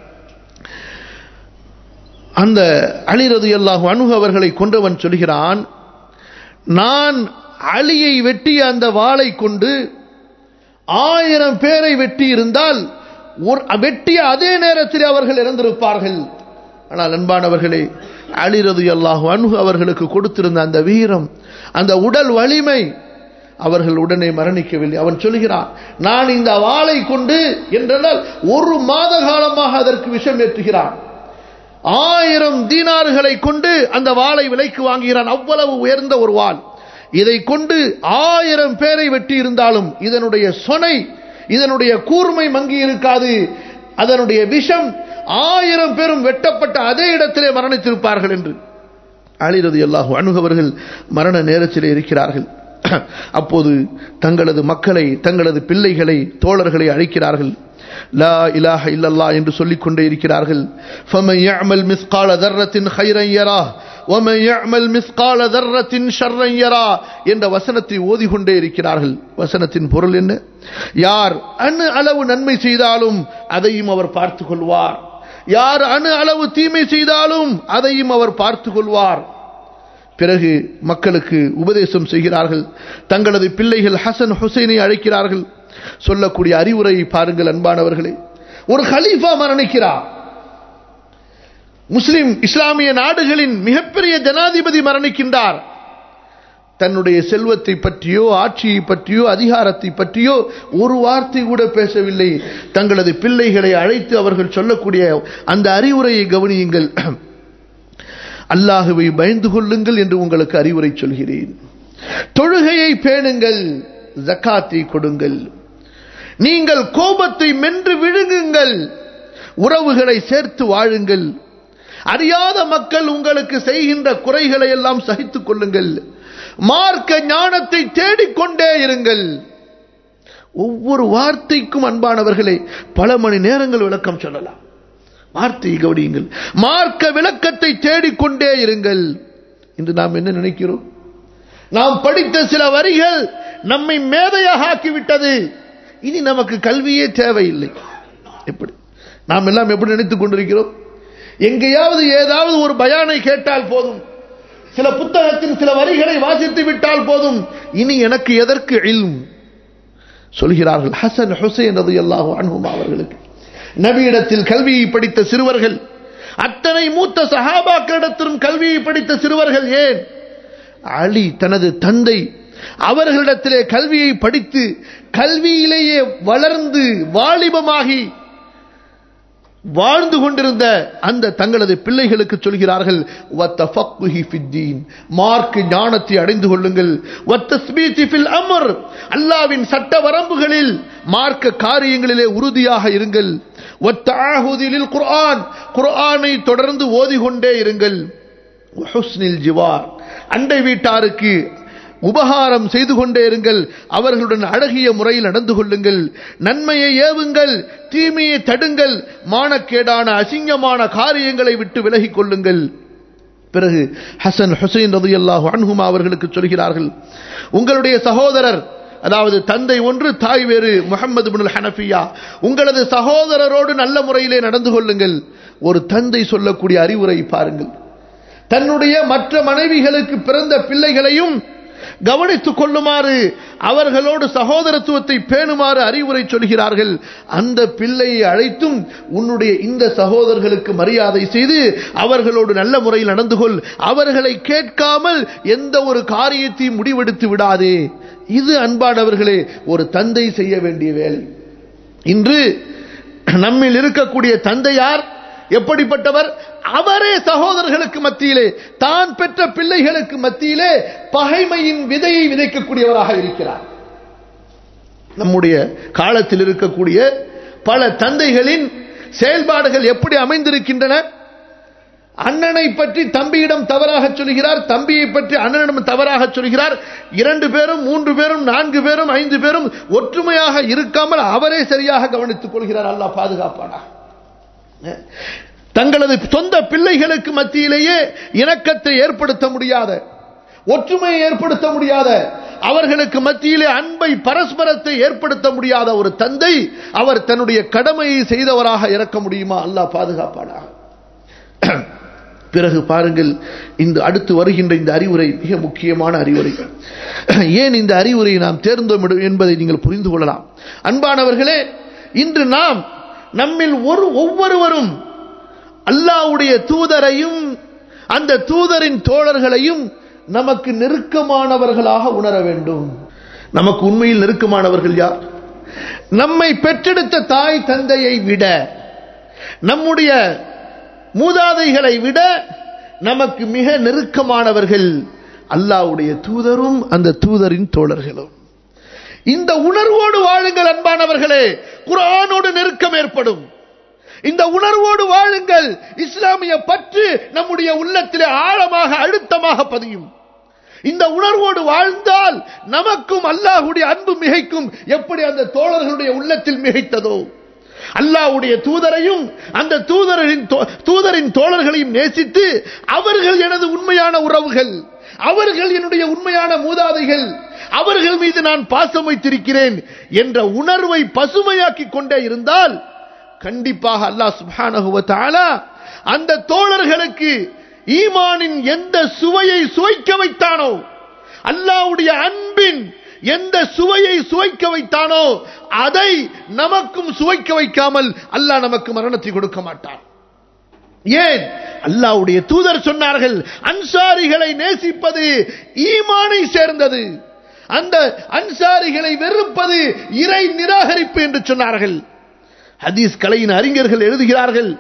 அந்த அலிரது அல்லாஹு அணுகு அவர்களை கொண்டவன் சொல்கிறான் நான் அலியை வெட்டிய அந்த வாளை கொண்டு ஆயிரம் பேரை வெட்டி இருந்தால் வெட்டிய அதே நேரத்தில் அவர்கள் இறந்திருப்பார்கள் ஆனால் அன்பானவர்களே அலிரது அல்லாஹு அணுகு அவர்களுக்கு கொடுத்திருந்த அந்த வீரம் அந்த உடல் வலிமை அவர்கள் உடனே மரணிக்கவில்லை அவன் சொல்கிறான் நான் இந்த வாளை கொண்டு என்றால் ஒரு மாத காலமாக அதற்கு விஷம் ஏற்றுகிறான் ஆயிரம் தீனாறுகளை கொண்டு அந்த வாளை விலைக்கு வாங்குகிறான் அவ்வளவு உயர்ந்த ஒரு வாள் இதை கொண்டு ஆயிரம் பேரை வெட்டி இருந்தாலும் இதனுடைய சொனை இதனுடைய கூர்மை மங்கி இருக்காது அதனுடைய விஷம் ஆயிரம் பேரும் வெட்டப்பட்ட அதே இடத்திலே மரணித்திருப்பார்கள் என்று அழிரது எல்லாஹு அணுகவர்கள் மரண நேரத்திலே இருக்கிறார்கள் அப்போது தங்களது மக்களை தங்களது பிள்ளைகளை தோழர்களை அழைக்கிறார்கள் லா இலாஹ இல்லல்லா என்று சொல்லிக் கொண்டே இருக்கிறார்கள் فَمَنْ يَعْمَلْ مِثْقَالَ ذَرَّةٍ خَيْرًا يَرَهُ وَمَنْ يَعْمَلْ مِثْقَالَ ذَرَّةٍ شَرًّا يَرَهُ என்ற வசனத்தை ஓதிக்கொண்டே இருக்கிறார்கள் வசனத்தின் பொருள் என்ன யார் அணு அளவு நன்மை செய்தாலும் அதையும் அவர் பார்த்துக் கொள்வார் யார் அணு அளவு தீமை செய்தாலும் அதையும் அவர் பார்த்துக் கொள்வார் பிறகு மக்களுக்கு உபதேசம் செய்கிறார்கள் தங்களது பிள்ளைகள் ஹசன் ஹுசைனை அழைக்கிறார்கள் சொல்லக்கூடிய அறிவுரையை பாருங்கள் அன்பானவர்களே ஒரு ஹலீஃபா மரணிக்கிறார் முஸ்லிம் இஸ்லாமிய நாடுகளின் மிகப்பெரிய ஜனாதிபதி மரணிக்கின்றார் தன்னுடைய செல்வத்தை பற்றியோ ஆட்சியை பற்றியோ அதிகாரத்தை பற்றியோ ஒரு வார்த்தை கூட பேசவில்லை தங்களது பிள்ளைகளை அழைத்து அவர்கள் சொல்லக்கூடிய அந்த அறிவுரையை கவனியுங்கள் அல்லாஹுவை பயந்து கொள்ளுங்கள் என்று உங்களுக்கு அறிவுரை சொல்கிறேன் தொழுகையை பேணுங்கள் ஜக்காத்தை கொடுங்கள் நீங்கள் கோபத்தை மென்று விழுங்குங்கள் உறவுகளை சேர்த்து வாழுங்கள் அறியாத மக்கள் உங்களுக்கு செய்கின்ற குறைகளை எல்லாம் சகித்துக் கொள்ளுங்கள் மார்க்க ஞானத்தை தேடிக்கொண்டே இருங்கள் ஒவ்வொரு வார்த்தைக்கும் அன்பானவர்களே பல மணி நேரங்கள் விளக்கம் சொல்லலாம் வார்த்தை கவனியுங்கள் மார்க்க விளக்கத்தை தேடிக்கொண்டே இருங்கள் இன்று நாம் என்ன நினைக்கிறோம் நாம் படித்த சில வரிகள் நம்மை மேதையாக ஆக்கிவிட்டது இனி நமக்கு கல்வியே தேவையில்லை எப்படி நாம் எல்லாம் எப்படி நினைத்துக் கொண்டிருக்கிறோம் எங்கேயாவது ஏதாவது ஒரு பயானை கேட்டால் போதும் சில புத்தகத்தின் சில வரிகளை வாசித்து விட்டால் போதும் இனி எனக்கு எதற்கு இல்ம் சொல்கிறார்கள் ஹசன் ஹுசைன் ரது அல்லாஹு அன்ஹுமா அவர்களுக்கு நபியிடத்தில் கல்வியை படித்த சிறுவர்கள் அத்தனை மூத்த சஹாபாக்களிடத்திலும் கல்வியை படித்த சிறுவர்கள் ஏன் அலி தனது தந்தை அவர்களிடத்திலே கல்வியை படித்து கல்வியிலேயே வளர்ந்து வாலிபமாகி வாழ்ந்து கொண்டிருந்த அந்த தங்களது பிள்ளைகளுக்கு சொல்கிறார்கள் மார்க் ஞானத்தை அடைந்து கொள்ளுங்கள் அமர் அல்லாவின் சட்ட வரம்புகளில் மார்க்க காரியங்களிலே உறுதியாக இருங்கள் குர்ஆன் குர்ஆனை தொடர்ந்து ஓதிக்கொண்டே இருங்கள் ஜிவார் அண்டை வீட்டாருக்கு உபகாரம் செய்து கொண்டே இருங்கள் அவர்களுடன் அழகிய முறையில் நடந்து கொள்ளுங்கள் நன்மையை ஏவுங்கள் தீமையை தடுங்கள் மானக்கேடான அசிங்கமான காரியங்களை விட்டு விலகிக் கொள்ளுங்கள் பிறகு ஹசன் ஹுசைன் ரது அல்லாஹு அன்ஹுமா அவர்களுக்கு சொல்கிறார்கள் உங்களுடைய சகோதரர் அதாவது தந்தை ஒன்று தாய் வேறு முகமது பின் ஹனஃபியா உங்களது சகோதரரோடு நல்ல முறையிலே நடந்து கொள்ளுங்கள் ஒரு தந்தை சொல்லக்கூடிய அறிவுரை பாருங்கள் தன்னுடைய மற்ற மனைவிகளுக்கு பிறந்த பிள்ளைகளையும் கவனித்துக் கொள்ளுமாறு அவர்களோடு சகோதரத்துவத்தை பேணுமாறு அறிவுரை சொல்கிறார்கள் அந்த பிள்ளையை அழைத்தும் உன்னுடைய இந்த சகோதரர்களுக்கு மரியாதை செய்து அவர்களோடு நல்ல முறையில் நடந்து கொள் அவர்களை கேட்காமல் எந்த ஒரு காரியத்தையும் முடிவெடுத்து விடாதே இது அன்பானவர்களே ஒரு தந்தை செய்ய வேண்டிய வேலை இன்று நம்மில் இருக்கக்கூடிய தந்தையார் எப்படிப்பட்டவர் அவரே சகோதரர்களுக்கு மத்தியிலே தான் பெற்ற பிள்ளைகளுக்கு மத்தியிலே பகைமையின் விதையை விதைக்கக்கூடியவராக இருக்கிறார் நம்முடைய காலத்தில் இருக்கக்கூடிய பல தந்தைகளின் செயல்பாடுகள் எப்படி அமைந்திருக்கின்றன அண்ணனை பற்றி தம்பியிடம் தவறாக சொல்கிறார் தம்பியை பற்றி அண்ணனிடம் தவறாக சொல்கிறார் இரண்டு பேரும் மூன்று பேரும் நான்கு பேரும் ஐந்து பேரும் ஒற்றுமையாக இருக்காமல் அவரே சரியாக கவனித்துக் கொள்கிறார் அல்லா பாதுகாப்பானா தங்களது சொந்த பிள்ளைகளுக்கு மத்தியிலேயே இணக்கத்தை ஏற்படுத்த முடியாத ஒற்றுமையை ஏற்படுத்த முடியாத அவர்களுக்கு மத்தியிலே அன்பை பரஸ்பரத்தை ஏற்படுத்த முடியாத ஒரு தந்தை அவர் தன்னுடைய கடமையை செய்தவராக இறக்க முடியுமா அல்லாஹ் பாதுகாப்பானாக பிறகு பாருங்கள் இந்த அடுத்து வருகின்ற இந்த அறிவுரை மிக முக்கியமான அறிவுரை ஏன் இந்த அறிவுரையை நாம் தேர்ந்தோம் என்பதை நீங்கள் புரிந்து கொள்ளலாம் அன்பானவர்களே இன்று நாம் நம்மில் ஒரு ஒவ்வொருவரும் அல்லாவுடைய தூதரையும் அந்த தூதரின் தோழர்களையும் நமக்கு நெருக்கமானவர்களாக உணர வேண்டும் நமக்கு உண்மையில் நெருக்கமானவர்கள் யார் நம்மை பெற்றெடுத்த தாய் தந்தையை விட நம்முடைய மூதாதைகளை விட நமக்கு மிக நெருக்கமானவர்கள் அல்லாவுடைய தூதரும் அந்த தூதரின் தோழர்களும் இந்த உணர்வோடு வாழுங்கள் அன்பானவர்களே குரானோடு நெருக்கம் ஏற்படும் இந்த உணர்வோடு வாழுங்கள் இஸ்லாமிய பற்று நம்முடைய உள்ளத்திலே ஆழமாக அழுத்தமாக பதியும் இந்த உணர்வோடு வாழ்ந்தால் நமக்கும் அல்லாஹுடைய அன்பு மிகைக்கும் எப்படி அந்த தோழர்களுடைய உள்ளத்தில் மிகைத்ததோ அல்லாவுடைய தூதரையும் அந்த தூதரின் தூதரின் தோழர்களையும் நேசித்து அவர்கள் எனது உண்மையான உறவுகள் அவர்கள் என்னுடைய உண்மையான மூதாதைகள் அவர்கள் மீது நான் பாசம் வைத்திருக்கிறேன் என்ற உணர்வை பசுமையாக்கி கொண்டே இருந்தால் கண்டிப்பாக அல்லாஹ் சுபானகுவத்தால அந்த தோழர்களுக்கு ஈமானின் எந்த சுவையை சுவைக்க வைத்தானோ அல்லாவுடைய அன்பின் எந்த சுவையை சுவைக்க வைத்தானோ அதை நமக்கும் சுவைக்க வைக்காமல் அல்லாஹ் நமக்கு மரணத்தை கொடுக்க மாட்டான் ஏன் அல்லாவுடைய தூதர் சொன்னார்கள் அன்சாரிகளை நேசிப்பது ஈமானை சேர்ந்தது அந்த அன்சாரிகளை வெறுப்பது இறை நிராகரிப்பு என்று சொன்னார்கள் ஹதீஸ் கலையின் அறிஞர்கள் எழுதுகிறார்கள்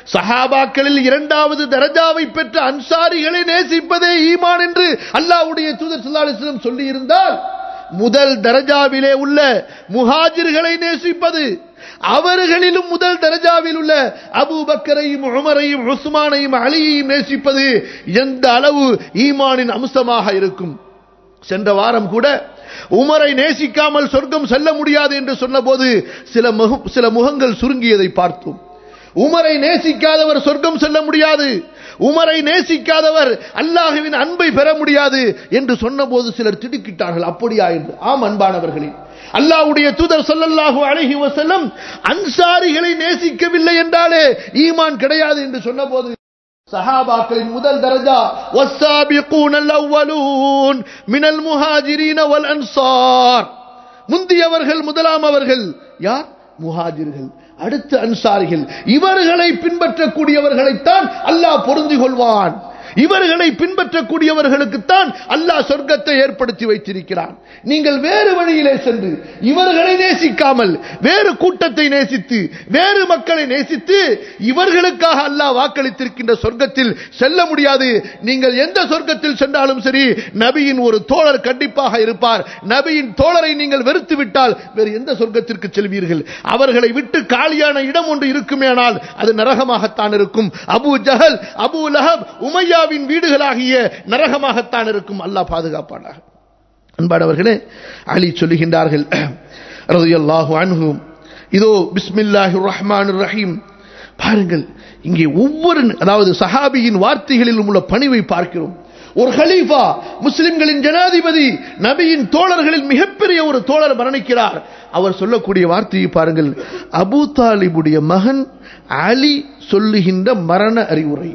சஹாபாக்களில் இரண்டாவது தரஜாவை பெற்ற அன்சாரிகளை நேசிப்பதே ஈமான் என்று அல்லாஹ்வுடைய தூதர் ஸல்லல்லாஹு அலைஹி வஸல்லம் சொல்லி இருந்தால் முதல் தரஜாவிலே உள்ள முஹாஜிர்களை நேசிப்பது அவர்களிலும் முதல் தரஜாவில் உள்ள அபூபக்கரையும் உமரையும் உஸ்மானையும் அலியையும் நேசிப்பது எந்த அளவு ஈமானின் அம்சமாக இருக்கும் சென்ற வாரம் கூட உமரை நேசிக்காமல் சொர்க்கம் செல்ல முடியாது என்று சொன்னபோது சில முகம் சில முகங்கள் சுருங்கியதை பார்த்தோம் உமரை நேசிக்காதவர் சொர்க்கம் செல்ல முடியாது உமரை நேசிக்காதவர் அல்லாஹுவின் அன்பை பெற முடியாது என்று சொன்னபோது சிலர் திடுக்கிட்டார்கள் அப்படியா என்று ஆம் அன்பானவர்களே அல்லாஹ்வுடைய தூதர் ஸல்லல்லாஹு அலைஹி வஸல்லம் அன்சாரிகளை நேசிக்கவில்லை என்றாலே ஈமான் கிடையாது என்று சொன்னபோது சஹாபாக்களின் முதல் தரஜா வஸ்ஸாபிகூன் அல்-அவ்வலூன் மினல் முஹாஜிரீன வல் அன்சார் முந்தியவர்கள் முதலாம் அவர்கள் யார் முஹாஜிர்கள் அடுத்து அன்சாரிகள் இவர்களை பின்பற்றக்கூடியவர்களைத்தான் அல்லாஹ் பொருந்திக் கொள்வான் இவர்களை பின்பற்றக்கூடியவர்களுக்குத்தான் அல்லாஹ் சொர்க்கத்தை ஏற்படுத்தி வைத்திருக்கிறான் நீங்கள் வேறு வழியிலே சென்று இவர்களை நேசிக்காமல் வேறு கூட்டத்தை நேசித்து வேறு மக்களை நேசித்து இவர்களுக்காக அல்லாஹ் வாக்களித்திருக்கின்ற சொர்க்கத்தில் செல்ல முடியாது நீங்கள் எந்த சொர்க்கத்தில் சென்றாலும் சரி நபியின் ஒரு தோழர் கண்டிப்பாக இருப்பார் நபியின் தோழரை நீங்கள் வெறுத்து விட்டால் வேறு எந்த சொர்க்கத்திற்கு செல்வீர்கள் அவர்களை விட்டு காலியான இடம் ஒன்று இருக்குமேனால் அது நரகமாகத்தான் இருக்கும் அபு ஜஹல் அபு லஹப் உமையாவின் வீடுகளாகிய நரகமாகத்தான் இருக்கும் அல்லாஹ் பாதுகாப்பானாக அன்பானவர்களே அலி சொல்லுகின்றார்கள் ரலியல்லாஹு அன்ஹு இதோ பிஸ்மில்லாஹிர் ரஹ்மானிர் ரஹீம் பாருங்கள் இங்கே ஒவ்வொரு அதாவது சஹாபியின் வார்த்தைகளிலும் உள்ள பணிவை பார்க்கிறோம் ஒரு ஹலீஃபா முஸ்லிம்களின் ஜனாதிபதி நபியின் தோழர்களில் மிகப்பெரிய ஒரு தோழர் மரணிக்கிறார் அவர் சொல்லக்கூடிய வார்த்தையை பாருங்கள் அபூ தாலிபுடைய மகன் அலி சொல்லுகின்ற மரண அறிவுரை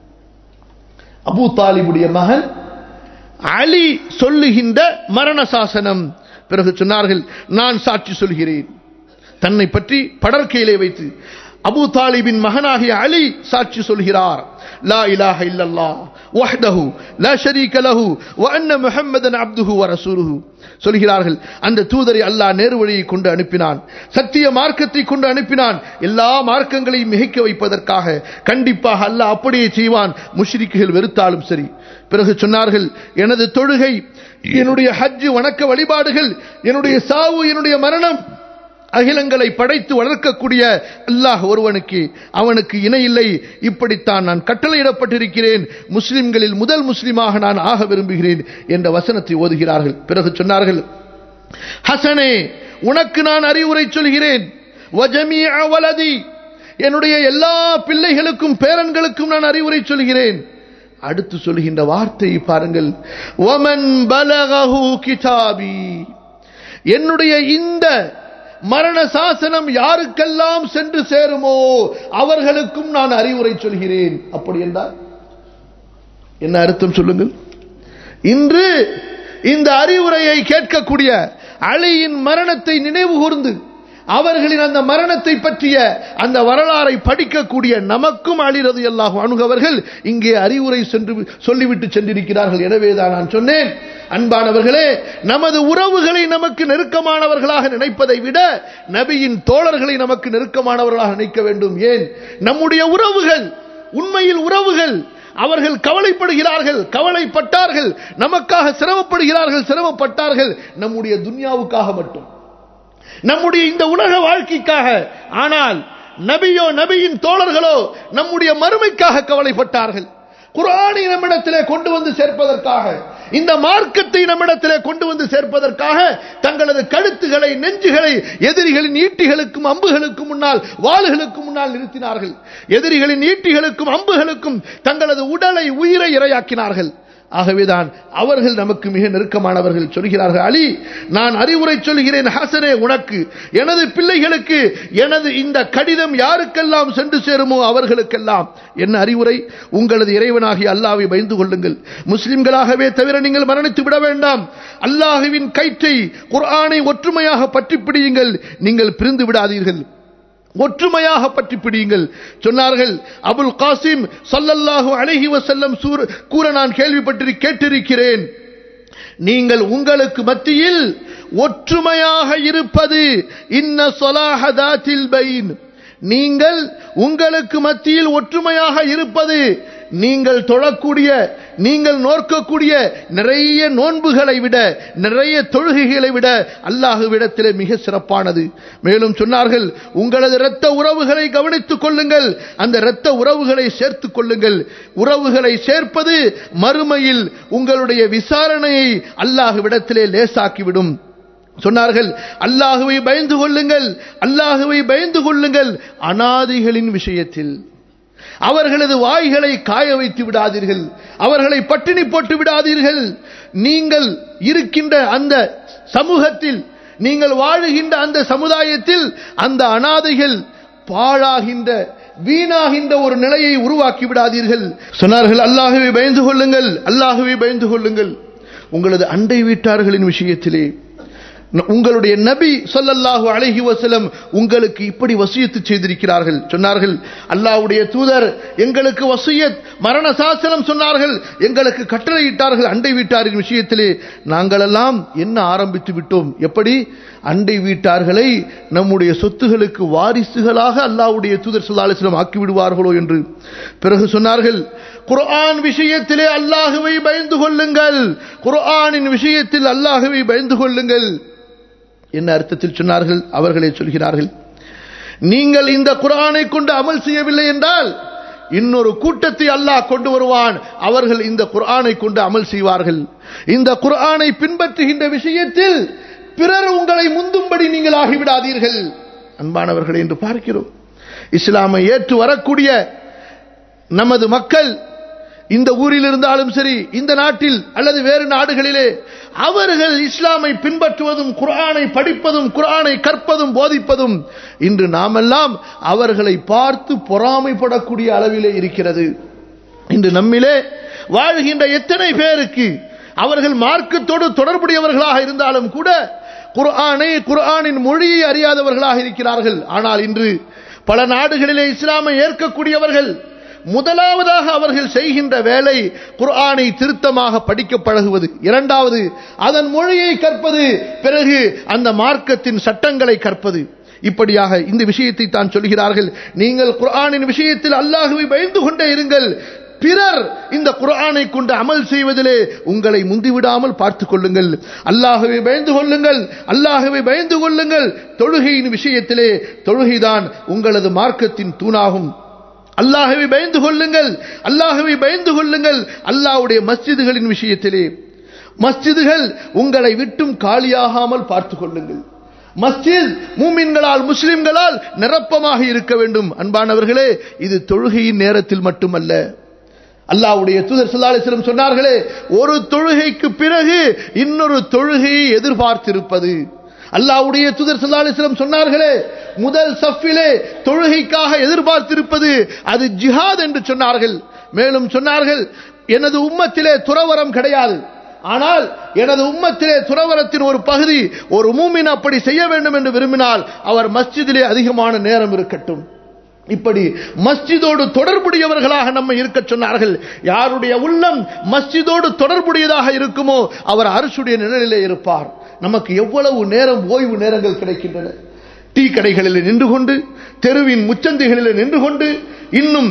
அபூ தாலிபுடைய மகன் அலி சொல்லுகின்ற மரண சாசனம் பிறகு சொன்னார்கள் நான் சாட்சி சொல்கிறேன் தன்னை பற்றி படற்கையிலே வைத்து அபூ தாலிபின் மகனாகிய அலி சாட்சி சொல்கிறார் லா இலாஹ இல்லல்லாஹ் வஹ்தஹு லா ஷரீக லஹு வ அன்ன முஹம்மதன் அப்துஹு வ ரசூலுஹு சொல்கிறார்கள் அந்த தூதரை அல்லாஹ் நேர்வழியை கொண்டு அனுப்பினான் சத்திய மார்க்கத்தை கொண்டு அனுப்பினான் எல்லா மார்க்கங்களையும் மிகைக்க வைப்பதற்காக கண்டிப்பாக அல்லாஹ் அப்படியே செய்வான் முஷ்ரிக்குகள் வெறுத்தாலும் சரி பிறகு சொன்னார்கள் எனது தொழுகை என்னுடைய ஹஜ் வணக்க வழிபாடுகள் என்னுடைய சாவு என்னுடைய மரணம் அகிலங்களை படைத்து வளர்க்கக்கூடிய அல்லாஹ் ஒருவனுக்கு அவனுக்கு இணை இல்லை இப்படித்தான் நான் கட்டளையிடப்பட்டிருக்கிறேன் முஸ்லிம்களில் முதல் முஸ்லிமாக நான் ஆக விரும்புகிறேன் என்ற வசனத்தை ஓதுகிறார்கள் பிறகு சொன்னார்கள் ஹசனே உனக்கு நான் அறிவுரை சொல்கிறேன் வஜமீஅ வலதி என்னுடைய எல்லா பிள்ளைகளுக்கும் பேரன்களுக்கும் நான் அறிவுரை சொல்கிறேன் அடுத்து சொல்கின்ற வார்த்தையை பாருங்கள் ஒமன் பலகஹு கிதாபி என்னுடைய இந்த மரண சாசனம் யாருக்கெல்லாம் சென்று சேருமோ அவர்களுக்கும் நான் அறிவுரை சொல்கிறேன் அப்படி என்றால் என்ன அர்த்தம் சொல்லுங்கள் இன்று இந்த அறிவுரையை கேட்கக்கூடிய அலியின் மரணத்தை நினைவு கூர்ந்து அவர்களின் அந்த மரணத்தை பற்றிய அந்த வரலாறை படிக்கக்கூடிய நமக்கும் அழிறது எல்லாகும் அணுகவர்கள் இங்கே அறிவுரை சென்று சொல்லிவிட்டு சென்றிருக்கிறார்கள் எனவேதான் நான் சொன்னேன் அன்பானவர்களே நமது உறவுகளை நமக்கு நெருக்கமானவர்களாக நினைப்பதை விட நபியின் தோழர்களை நமக்கு நெருக்கமானவர்களாக நினைக்க வேண்டும் ஏன் நம்முடைய உறவுகள் உண்மையில் உறவுகள் அவர்கள் கவலைப்படுகிறார்கள் கவலைப்பட்டார்கள் நமக்காக சிரமப்படுகிறார்கள் சிரமப்பட்டார்கள் நம்முடைய துன்யாவுக்காக மட்டும் நம்முடைய இந்த உலக வாழ்க்கைக்காக ஆனால் நபியோ நபியின் தோழர்களோ நம்முடைய மறுமைக்காக கவலைப்பட்டார்கள் குரானை நம்மிடத்திலே கொண்டு வந்து சேர்ப்பதற்காக இந்த மார்க்கத்தை நம்மிடத்திலே கொண்டு வந்து சேர்ப்பதற்காக தங்களது கழுத்துகளை நெஞ்சுகளை எதிரிகளின் ஈட்டிகளுக்கும் அம்புகளுக்கும் முன்னால் வாளுகளுக்கு முன்னால் நிறுத்தினார்கள் எதிரிகளின் ஈட்டிகளுக்கும் அம்புகளுக்கும் தங்களது உடலை உயிரை இரையாக்கினார்கள் ஆகவேதான் அவர்கள் நமக்கு மிக நெருக்கமானவர்கள் சொல்கிறார்கள் அலி நான் அறிவுரை சொல்கிறேன் ஹசனே உனக்கு எனது பிள்ளைகளுக்கு எனது இந்த கடிதம் யாருக்கெல்லாம் சென்று சேருமோ அவர்களுக்கெல்லாம் என்ன அறிவுரை உங்களது இறைவனாகிய அல்லாவை பயந்து கொள்ளுங்கள் முஸ்லிம்களாகவே தவிர நீங்கள் மரணித்து விட வேண்டாம் அல்லாஹுவின் கயிற்றை குர்ஆனை ஒற்றுமையாக பற்றி பிடியுங்கள் நீங்கள் பிரிந்து விடாதீர்கள் ஒற்றுமையாக பற்றி பிடியுங்கள் சொன்னார்கள் அபுல் காசிம் சல்லல்லாஹு அழகி வசல்லம் கூற நான் கேள்விப்பட்டு கேட்டிருக்கிறேன் நீங்கள் உங்களுக்கு மத்தியில் ஒற்றுமையாக இருப்பது இன்ன சொலாஹதாத்தில் பைன் நீங்கள் உங்களுக்கு மத்தியில் ஒற்றுமையாக இருப்பது நீங்கள் தொழக்கூடிய நீங்கள் நோக்கக்கூடிய நிறைய நோன்புகளை விட நிறைய தொழுகைகளை விட அல்லாஹுவிடத்திலே மிக சிறப்பானது மேலும் சொன்னார்கள் உங்களது இரத்த உறவுகளை கவனித்துக் கொள்ளுங்கள் அந்த இரத்த உறவுகளை சேர்த்துக் கொள்ளுங்கள் உறவுகளை சேர்ப்பது மறுமையில் உங்களுடைய விசாரணையை அல்லாஹுவிடத்திலே லேசாக்கிவிடும் சொன்னார்கள் அல்லாஹுவை பயந்து கொள்ளுங்கள் அல்லாஹுவை பயந்து கொள்ளுங்கள் அனாதிகளின் விஷயத்தில் அவர்களது வாய்களை காய வைத்து விடாதீர்கள் அவர்களை பட்டினி போட்டு விடாதீர்கள் நீங்கள் இருக்கின்ற அந்த சமூகத்தில் நீங்கள் வாழுகின்ற அந்த சமுதாயத்தில் அந்த அனாதைகள் பாழாகின்ற வீணாகின்ற ஒரு நிலையை உருவாக்கி விடாதீர்கள் சொன்னார்கள் அல்லாஹுவை பயந்து கொள்ளுங்கள் அல்லாஹுவை பயந்து கொள்ளுங்கள் உங்களது அண்டை வீட்டார்களின் விஷயத்திலே உங்களுடைய நபி சொல்லல்லாஹு அழகி வசலம் உங்களுக்கு இப்படி வசியத்து செய்திருக்கிறார்கள் சொன்னார்கள் அல்லாஹ்வுடைய தூதர் எங்களுக்கு வசியத் மரண சாசனம் சொன்னார்கள் எங்களுக்கு கட்டளையிட்டார்கள் அண்டை வீட்டாரின் விஷயத்திலே நாங்களெல்லாம் என்ன ஆரம்பித்து விட்டோம் எப்படி அண்டை வீட்டார்களை நம்முடைய சொத்துகளுக்கு வாரிசுகளாக அல்லாஹ்வுடைய தூதர் சொல்லா அலிஸ்லாம் ஆக்கி விடுவார்களோ என்று பிறகு சொன்னார்கள் குர்ஆன் விஷயத்திலே அல்லாஹுவை பயந்து கொள்ளுங்கள் குர்ஆனின் விஷயத்தில் அல்லாஹுவை பயந்து கொள்ளுங்கள் என்ன அர்த்தத்தில் சொன்னார்கள் அவர்களே சொல்கிறார்கள் நீங்கள் இந்த குரானை கொண்டு அமல் செய்யவில்லை என்றால் இன்னொரு கூட்டத்தை அல்லாஹ் கொண்டு வருவான் அவர்கள் இந்த குர்ஆனை கொண்டு அமல் செய்வார்கள் இந்த குர்ஆனை பின்பற்றுகின்ற விஷயத்தில் பிறர் உங்களை முந்தும்படி நீங்கள் ஆகிவிடாதீர்கள் அன்பானவர்களை என்று பார்க்கிறோம் இஸ்லாமை ஏற்று வரக்கூடிய நமது மக்கள் இந்த ஊரில் இருந்தாலும் சரி இந்த நாட்டில் அல்லது வேறு நாடுகளிலே அவர்கள் இஸ்லாமை பின்பற்றுவதும் குரானை படிப்பதும் குரானை கற்பதும் போதிப்பதும் இன்று நாமெல்லாம் அவர்களை பார்த்து பொறாமைப்படக்கூடிய அளவிலே இருக்கிறது இன்று நம்மிலே வாழ்கின்ற எத்தனை பேருக்கு அவர்கள் மார்க்கத்தோடு தொடர்புடையவர்களாக இருந்தாலும் கூட குர்ஆனை குர்ஆனின் மொழியை அறியாதவர்களாக இருக்கிறார்கள் ஆனால் இன்று பல நாடுகளிலே இஸ்லாமை ஏற்கக்கூடியவர்கள் முதலாவதாக அவர்கள் செய்கின்ற வேலை குர்ஆனை திருத்தமாக படிக்க பழகுவது இரண்டாவது அதன் மொழியை கற்பது பிறகு அந்த மார்க்கத்தின் சட்டங்களை கற்பது இப்படியாக இந்த விஷயத்தை தான் சொல்கிறார்கள் நீங்கள் குர்ஆனின் விஷயத்தில் அல்லாஹுவை பயந்து கொண்டே இருங்கள் பிறர் இந்த குர்ஆனை கொண்டு அமல் செய்வதிலே உங்களை முந்திவிடாமல் பார்த்துக் கொள்ளுங்கள் அல்லாஹுவை பயந்து கொள்ளுங்கள் அல்லாஹுவை பயந்து கொள்ளுங்கள் தொழுகையின் விஷயத்திலே தொழுகைதான் உங்களது மார்க்கத்தின் தூணாகும் அல்லாஹுவை பயந்து கொள்ளுங்கள் அல்லாஹுவை பயந்து கொள்ளுங்கள் அல்லாஹ்வுடைய மஸ்ஜிதுகளின் விஷயத்திலே மஸ்ஜிதுகள் உங்களை விட்டும் காலியாகாமல் பார்த்துக் கொள்ளுங்கள் மஸ்ஜித் மூமின்களால் முஸ்லிம்களால் நிரப்பமாக இருக்க வேண்டும் அன்பானவர்களே இது தொழுகையின் நேரத்தில் மட்டுமல்ல அல்லாஹ்வுடைய தூதர் சல்லாஹிஸ்லம் சொன்னார்களே ஒரு தொழுகைக்கு பிறகு இன்னொரு தொழுகையை எதிர்பார்த்திருப்பது அல்லாஹ்வுடைய தூதர் சல்லாஹிஸ்லம் சொன்னார்களே முதல் சஃபிலே தொழுகைக்காக எதிர்பார்த்திருப்பது அது ஜிஹாத் என்று சொன்னார்கள் மேலும் சொன்னார்கள் எனது உம்மத்திலே துறவரம் கிடையாது ஆனால் எனது உம்மத்திலே துறவரத்தின் ஒரு பகுதி ஒரு மூமின் அப்படி செய்ய வேண்டும் என்று விரும்பினால் அவர் மஸ்ஜிதிலே அதிகமான நேரம் இருக்கட்டும் இப்படி மஸ்ஜிதோடு தொடர்புடையவர்களாக நம்ம இருக்க சொன்னார்கள் யாருடைய உள்ளம் மஸ்ஜிதோடு தொடர்புடையதாக இருக்குமோ அவர் அரசுடைய நிழலிலே இருப்பார் நமக்கு எவ்வளவு நேரம் ஓய்வு நேரங்கள் கிடைக்கின்றன டீ கடைகளில் நின்று கொண்டு தெருவின் முச்சந்தைகளில் நின்று கொண்டு இன்னும்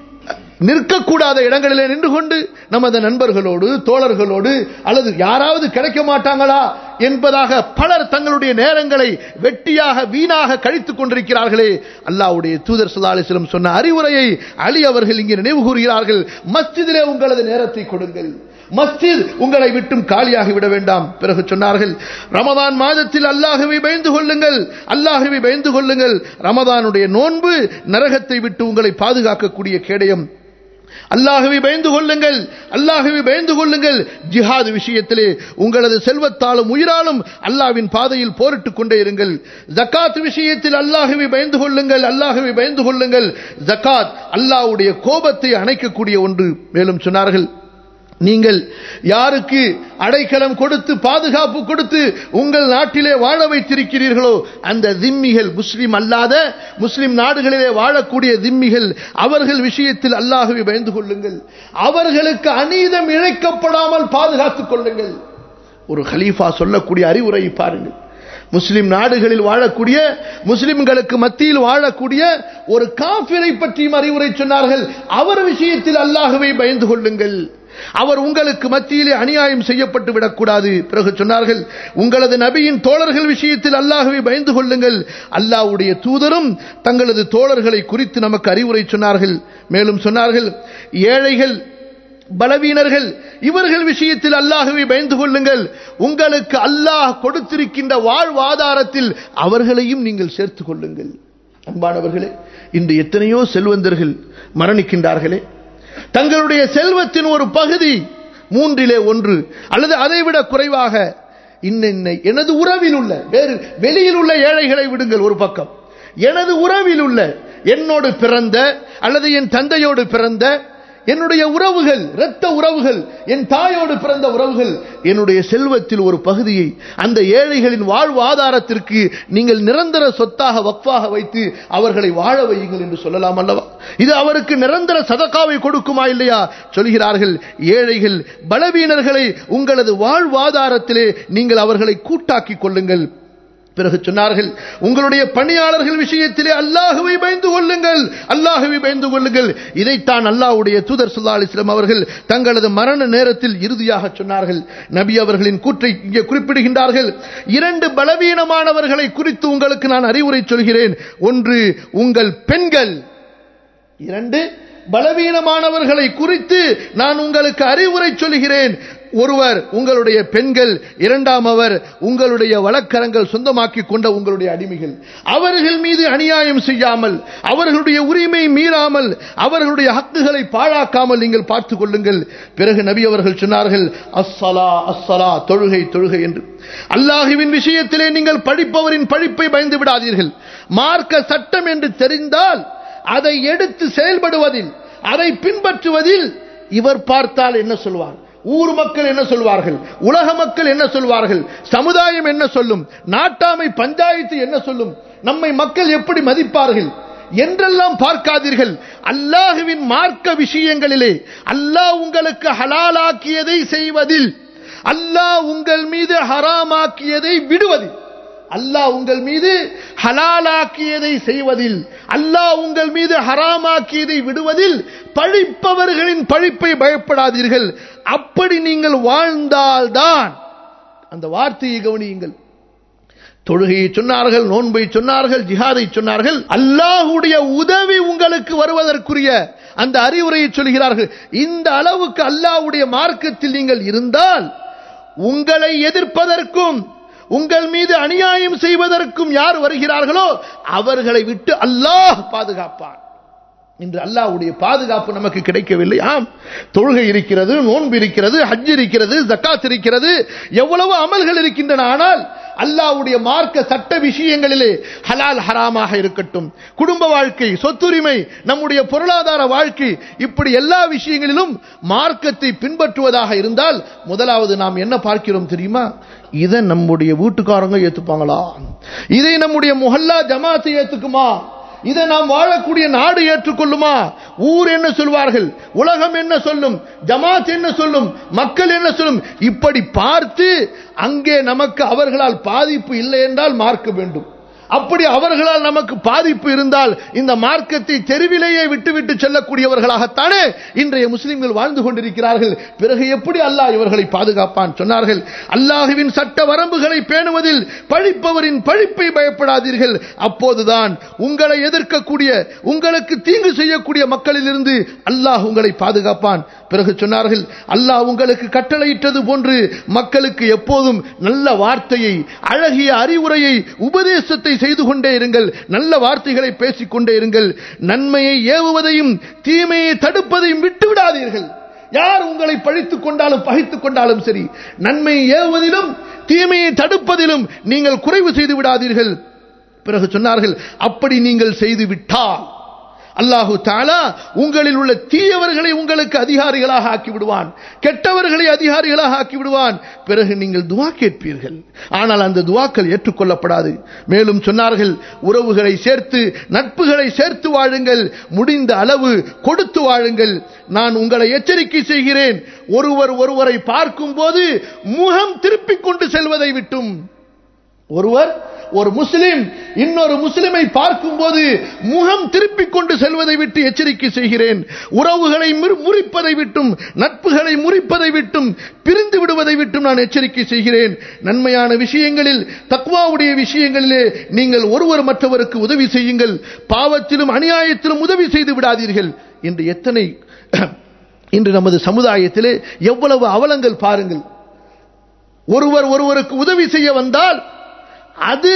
நிற்கக்கூடாத இடங்களிலே நின்று கொண்டு நமது நண்பர்களோடு தோழர்களோடு அல்லது யாராவது கிடைக்க மாட்டாங்களா என்பதாக பலர் தங்களுடைய நேரங்களை வெட்டியாக வீணாக கழித்துக் கொண்டிருக்கிறார்களே அல்லாவுடைய தூதர் சல்லாஹிஸ்லம் சொன்ன அறிவுரையை அலி அவர்கள் இங்கே நினைவு கூறுகிறார்கள் மஸ்ஜிதிலே உங்களது நேரத்தை கொடுங்கள் மஸ்ஜித் உங்களை விட்டும் காலியாகி விட வேண்டாம் பிறகு சொன்னார்கள் ரமதான் மாதத்தில் அல்லாஹுவை பயந்து கொள்ளுங்கள் அல்லாஹுவை பயந்து கொள்ளுங்கள் ரமதானுடைய நோன்பு நரகத்தை விட்டு உங்களை பாதுகாக்கக்கூடிய கேடயம் அல்லாஹுவை பயந்து கொள்ளுங்கள் அல்லாஹுவை பயந்து கொள்ளுங்கள் ஜிஹாது விஷயத்திலே உங்களது செல்வத்தாலும் உயிராலும் அல்லாவின் பாதையில் போரிட்டுக் கொண்டே இருங்கள் ஜக்காத் விஷயத்தில் அல்லாஹுவை பயந்து கொள்ளுங்கள் அல்லாஹுவை பயந்து கொள்ளுங்கள் ஜக்காத் அல்லாஹ்வுடைய கோபத்தை அணைக்கக்கூடிய ஒன்று மேலும் சொன்னார்கள் நீங்கள் யாருக்கு அடைக்கலம் கொடுத்து பாதுகாப்பு கொடுத்து உங்கள் நாட்டிலே வாழ வைத்திருக்கிறீர்களோ அந்த திம்மிகள் முஸ்லிம் அல்லாத முஸ்லிம் நாடுகளிலே வாழக்கூடிய திம்மிகள் அவர்கள் விஷயத்தில் அல்லாஹுவை பயந்து கொள்ளுங்கள் அவர்களுக்கு அநீதம் இழைக்கப்படாமல் பாதுகாத்துக் கொள்ளுங்கள் ஒரு ஹலீஃபா சொல்லக்கூடிய அறிவுரை பாருங்கள் முஸ்லிம் நாடுகளில் வாழக்கூடிய முஸ்லிம்களுக்கு மத்தியில் வாழக்கூடிய ஒரு காபிரை பற்றியும் அறிவுரை சொன்னார்கள் அவர் விஷயத்தில் அல்லாஹுவை பயந்து கொள்ளுங்கள் அவர் உங்களுக்கு மத்தியிலே அநியாயம் செய்யப்பட்டு விடக்கூடாது பிறகு சொன்னார்கள் உங்களது நபியின் தோழர்கள் விஷயத்தில் அல்லாஹுவை பயந்து கொள்ளுங்கள் அல்லாஹ்வுடைய தூதரும் தங்களது தோழர்களை குறித்து நமக்கு அறிவுரை சொன்னார்கள் மேலும் சொன்னார்கள் ஏழைகள் பலவீனர்கள் இவர்கள் விஷயத்தில் அல்லாஹுவை பயந்து கொள்ளுங்கள் உங்களுக்கு அல்லாஹ் கொடுத்திருக்கின்ற வாழ்வாதாரத்தில் அவர்களையும் நீங்கள் சேர்த்துக் கொள்ளுங்கள் அன்பானவர்களே இன்று எத்தனையோ செல்வந்தர்கள் மரணிக்கின்றார்களே தங்களுடைய செல்வத்தின் ஒரு பகுதி மூன்றிலே ஒன்று அல்லது அதைவிட குறைவாக இன்ன எனது உறவில் உள்ள வேறு வெளியில் உள்ள ஏழைகளை விடுங்கள் ஒரு பக்கம் எனது உறவில் உள்ள என்னோடு பிறந்த அல்லது என் தந்தையோடு பிறந்த என்னுடைய உறவுகள் இரத்த உறவுகள் என் தாயோடு பிறந்த உறவுகள் என்னுடைய செல்வத்தில் ஒரு பகுதியை அந்த ஏழைகளின் வாழ்வாதாரத்திற்கு நீங்கள் நிரந்தர சொத்தாக வக்ஃபாக வைத்து அவர்களை வாழ வையுங்கள் என்று சொல்லலாம் அல்லவா இது அவருக்கு நிரந்தர சதக்காவை கொடுக்குமா இல்லையா சொல்கிறார்கள் ஏழைகள் பலவீனர்களை உங்களது வாழ்வாதாரத்திலே நீங்கள் அவர்களை கூட்டாக்கிக் கொள்ளுங்கள் பிறகு சொன்னார்கள் உங்களுடைய பணியாளர்கள் விஷயத்திலே அல்லாஹுவை பயந்து கொள்ளுங்கள் அல்லாஹுவை பயந்து கொள்ளுங்கள் இதைத்தான் அல்லாஹ்வுடைய தூதர் சுல்லா அலிஸ்லாம் அவர்கள் தங்களது மரண நேரத்தில் இறுதியாக சொன்னார்கள் நபி அவர்களின் கூற்றை இங்கே குறிப்பிடுகின்றார்கள் இரண்டு பலவீனமானவர்களை குறித்து உங்களுக்கு நான் அறிவுரை சொல்கிறேன் ஒன்று உங்கள் பெண்கள் இரண்டு பலவீனமானவர்களை குறித்து நான் உங்களுக்கு அறிவுரை சொல்கிறேன் ஒருவர் உங்களுடைய பெண்கள் இரண்டாம் அவர் உங்களுடைய வழக்கரங்கள் சொந்தமாக்கி கொண்ட உங்களுடைய அடிமைகள் அவர்கள் மீது அநியாயம் செய்யாமல் அவர்களுடைய உரிமை மீறாமல் அவர்களுடைய ஹக்குகளை பாழாக்காமல் நீங்கள் பார்த்துக் கொள்ளுங்கள் பிறகு நபி அவர்கள் சொன்னார்கள் அஸ்ஸலா அஸ்ஸலா தொழுகை தொழுகை என்று அல்லாஹுவின் விஷயத்திலே நீங்கள் படிப்பவரின் படிப்பை பயந்து விடாதீர்கள் மார்க்க சட்டம் என்று தெரிந்தால் அதை எடுத்து செயல்படுவதில் அதை பின்பற்றுவதில் இவர் பார்த்தால் என்ன சொல்வார் ஊர் மக்கள் என்ன சொல்வார்கள் உலக மக்கள் என்ன சொல்வார்கள் சமுதாயம் என்ன சொல்லும் நாட்டாமை பஞ்சாயத்து என்ன சொல்லும் நம்மை மக்கள் எப்படி மதிப்பார்கள் என்றெல்லாம் பார்க்காதீர்கள் அல்லாஹுவின் மார்க்க விஷயங்களிலே அல்லாஹ் உங்களுக்கு ஹலாலாக்கியதை செய்வதில் அல்லாஹ் உங்கள் மீது ஹராமாக்கியதை விடுவதில் அல்லாஹ் உங்கள் மீது ஹலாலாக்கியதை செய்வதில் அல்லாஹ் உங்கள் மீது ஹராமாக்கியதை விடுவதில் பழிப்பவர்களின் பழிப்பை பயப்படாதீர்கள் அப்படி நீங்கள் வாழ்ந்தால்தான் அந்த வார்த்தையை கவனியுங்கள் தொழுகையை சொன்னார்கள் நோன்பை சொன்னார்கள் ஜிஹாதை சொன்னார்கள் அல்லாஹுடைய உதவி உங்களுக்கு வருவதற்குரிய அந்த அறிவுரையை சொல்கிறார்கள் இந்த அளவுக்கு அல்லாஹுடைய மார்க்கத்தில் நீங்கள் இருந்தால் உங்களை எதிர்ப்பதற்கும் உங்கள் மீது அநியாயம் செய்வதற்கும் யார் வருகிறார்களோ அவர்களை விட்டு அல்லாஹ் பாதுகாப்பான் இன்று அல்லாஹ்வுடைய பாதுகாப்பு நமக்கு கிடைக்கவில்லை ஆம் தொழுகை இருக்கிறது நோன்பு இருக்கிறது ஹஜ் இருக்கிறது ஜக்காத் இருக்கிறது எவ்வளவு அமல்கள் இருக்கின்றன ஆனால் அல்லாஹ்வுடைய மார்க்க சட்ட விஷயங்களிலே ஹலால் ஹராமாக இருக்கட்டும் குடும்ப வாழ்க்கை சொத்துரிமை நம்முடைய பொருளாதார வாழ்க்கை இப்படி எல்லா விஷயங்களிலும் மார்க்கத்தை பின்பற்றுவதாக இருந்தால் முதலாவது நாம் என்ன பார்க்கிறோம் தெரியுமா இதை நம்முடைய வீட்டுக்காரங்க ஏத்துப்பாங்களா இதை நம்முடைய முஹல்லா ஜமாத்து ஏத்துக்குமா இதை நாம் வாழக்கூடிய நாடு ஏற்றுக்கொள்ளுமா ஊர் என்ன சொல்வார்கள் உலகம் என்ன சொல்லும் ஜமாத் என்ன சொல்லும் மக்கள் என்ன சொல்லும் இப்படி பார்த்து அங்கே நமக்கு அவர்களால் பாதிப்பு இல்லை என்றால் மார்க்க வேண்டும் அப்படி அவர்களால் நமக்கு பாதிப்பு இருந்தால் இந்த மார்க்கத்தை தெருவிலேயே விட்டுவிட்டு செல்லக்கூடியவர்களாகத்தானே இன்றைய முஸ்லிம்கள் வாழ்ந்து கொண்டிருக்கிறார்கள் பிறகு எப்படி அல்லாஹ் இவர்களை பாதுகாப்பான் சொன்னார்கள் அல்லாஹுவின் சட்ட வரம்புகளை பேணுவதில் பழிப்பவரின் பழிப்பை பயப்படாதீர்கள் அப்போதுதான் உங்களை எதிர்க்கக்கூடிய உங்களுக்கு தீங்கு செய்யக்கூடிய மக்களிலிருந்து அல்லாஹ் உங்களை பாதுகாப்பான் பிறகு சொன்னார்கள் அல்லாஹ் உங்களுக்கு கட்டளையிட்டது போன்று மக்களுக்கு எப்போதும் நல்ல வார்த்தையை அழகிய அறிவுரையை உபதேசத்தை செய்து கொண்டே இருங்கள் நல்ல வார்த்தைகளை பேசிக் கொண்டே இருங்கள் நன்மையை ஏவுவதையும் தீமையை தடுப்பதையும் விட்டு விடாதீர்கள் யார் உங்களை பழித்துக் கொண்டாலும் பகைத்துக் கொண்டாலும் சரி நன்மையை ஏவுவதிலும் தீமையை தடுப்பதிலும் நீங்கள் குறைவு செய்து விடாதீர்கள் பிறகு சொன்னார்கள் அப்படி நீங்கள் செய்து விட்டால் அல்லாஹு தாலா உங்களில் உள்ள தீயவர்களை உங்களுக்கு அதிகாரிகளாக ஆக்கி விடுவான் கெட்டவர்களை அதிகாரிகளாக ஆக்கி விடுவான் பிறகு நீங்கள் துவா கேட்பீர்கள் ஆனால் அந்த துவாக்கள் ஏற்றுக்கொள்ளப்படாது மேலும் சொன்னார்கள் உறவுகளை சேர்த்து நட்புகளை சேர்த்து வாழுங்கள் முடிந்த அளவு கொடுத்து வாழுங்கள் நான் உங்களை எச்சரிக்கை செய்கிறேன் ஒருவர் ஒருவரை பார்க்கும் போது முகம் திருப்பிக் கொண்டு செல்வதை விட்டும் ஒருவர் ஒரு முஸ்லிம் இன்னொரு முஸ்லிமை பார்க்கும்போது முகம் திருப்பிக் கொண்டு செல்வதை விட்டு எச்சரிக்கை செய்கிறேன் உறவுகளை முறி- முறிப்பதை விட்டும் நட்புகளை முறிப்பதை விட்டும் பிரிந்து விடுவதை விட்டும் நான் எச்சரிக்கை செய்கிறேன் நன்மையான விஷயங்களில் தக்வாவுடைய விஷயங்களிலே நீங்கள் ஒருவர் மற்றவருக்கு உதவி செய்யுங்கள் பாவத்திலும் அநியாயத்திலும் உதவி செய்து விடாதீர்கள் என்று எத்தனை இன்று நமது சமுதாயத்திலே எவ்வளவு அவலங்கள் பாருங்கள் ஒருவர் ஒருவருக்கு உதவி செய்ய வந்தால் அது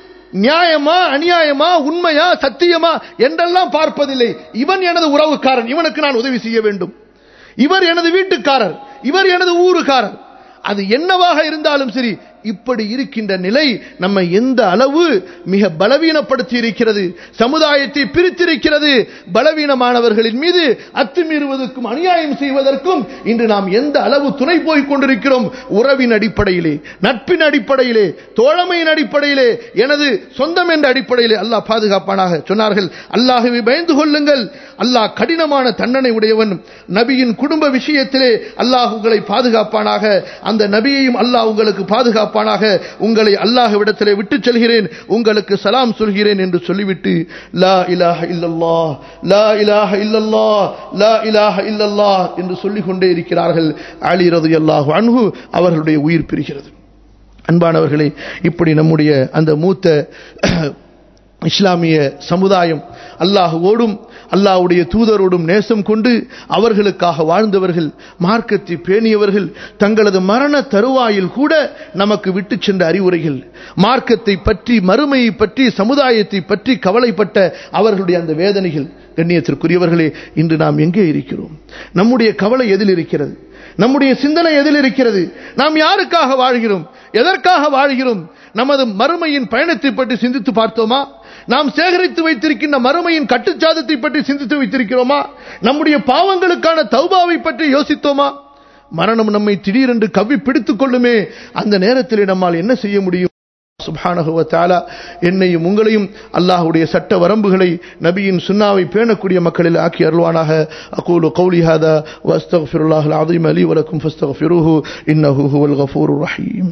நியாயமா அநியாயமா உண்மையா சத்தியமா என்றெல்லாம் பார்ப்பதில்லை இவன் எனது உறவுக்காரன் இவனுக்கு நான் உதவி செய்ய வேண்டும் இவர் எனது வீட்டுக்காரர் இவர் எனது ஊருக்காரர் அது என்னவாக இருந்தாலும் சரி இப்படி இருக்கின்ற நிலை நம்ம எந்த அளவு மிக பலவீனப்படுத்தி இருக்கிறது சமுதாயத்தை பிரித்திருக்கிறது பலவீனமானவர்களின் மீது அத்துமீறுவதற்கும் அநியாயம் செய்வதற்கும் இன்று நாம் எந்த அளவு துணை போய் கொண்டிருக்கிறோம் உறவின் அடிப்படையிலே நட்பின் அடிப்படையிலே தோழமையின் அடிப்படையிலே எனது சொந்தம் என்ற அடிப்படையிலே அல்லாஹ் பாதுகாப்பானாக சொன்னார்கள் அல்லாஹுவை பயந்து கொள்ளுங்கள் அல்லாஹ் கடினமான தண்டனை உடையவன் நபியின் குடும்ப விஷயத்திலே அல்லாஹ் உங்களை பாதுகாப்பானாக அந்த நபியையும் அல்லாஹ் உங்களுக்கு பாதுகாப்பானாக உங்களை அல்லாஹ்விடத்திலே விட்டுச் செல்கிறேன் உங்களுக்கு சலாம் சொல்கிறேன் என்று சொல்லிவிட்டு லா இலாஹ இல்லல்லாஹ் லா இலாஹ இல்லல்லாஹ் லா இலாஹ இல்லல்லாஹ் என்று சொல்லிக் கொண்டே இருக்கிறார்கள் அலி ரலியல்லாஹு அன்ஹு அவர்களுடைய உயிர் பிரிகிறது அன்பானவர்களே இப்படி நம்முடைய அந்த மூத்த இஸ்லாமிய சமுதாயம் அல்லாஹுவோடும் அல்லாஹ்வுடைய தூதரோடும் நேசம் கொண்டு அவர்களுக்காக வாழ்ந்தவர்கள் மார்க்கத்தை பேணியவர்கள் தங்களது மரண தருவாயில் கூட நமக்கு விட்டு சென்ற அறிவுரைகள் மார்க்கத்தை பற்றி மறுமையை பற்றி சமுதாயத்தை பற்றி கவலைப்பட்ட அவர்களுடைய அந்த வேதனைகள் கண்ணியத்திற்குரியவர்களே இன்று நாம் எங்கே இருக்கிறோம் நம்முடைய கவலை எதில் இருக்கிறது நம்முடைய சிந்தனை எதில் இருக்கிறது நாம் யாருக்காக வாழ்கிறோம் எதற்காக வாழ்கிறோம் நமது மறுமையின் பயணத்தை பற்றி சிந்தித்து பார்த்தோமா நாம் சேகரித்து வைத்திருக்கின்ற மறுமையின் கட்டுச்சாதத்தை பற்றி சிந்தித்து வைத்திருக்கிறோமா நம்முடைய பாவங்களுக்கான தௌபாவை பற்றி யோசித்தோமா மரணம் நம்மை திடீரென்று கவ்வி பிடித்துக் கொள்ளுமே அந்த நேரத்தில் நம்மால் என்ன செய்ய முடியும் சுப்ஹானஹு வ தஆலா என்னையும் உங்களையும் அல்லாஹ்வுடைய சட்ட வரம்புகளை நபியின் சுன்னாவை பேணக்கூடிய மக்களில் ஆக்கி அருள்வானாக அகூலு கௌலி ஹாதா வஸ்தக்ஃபிருல்லாஹல் அஸீம் லி வலக்கும் ஃபஸ்தக்ஃபிருஹு இன்னஹு ஹுவல் கஃபூருர் ரஹீம்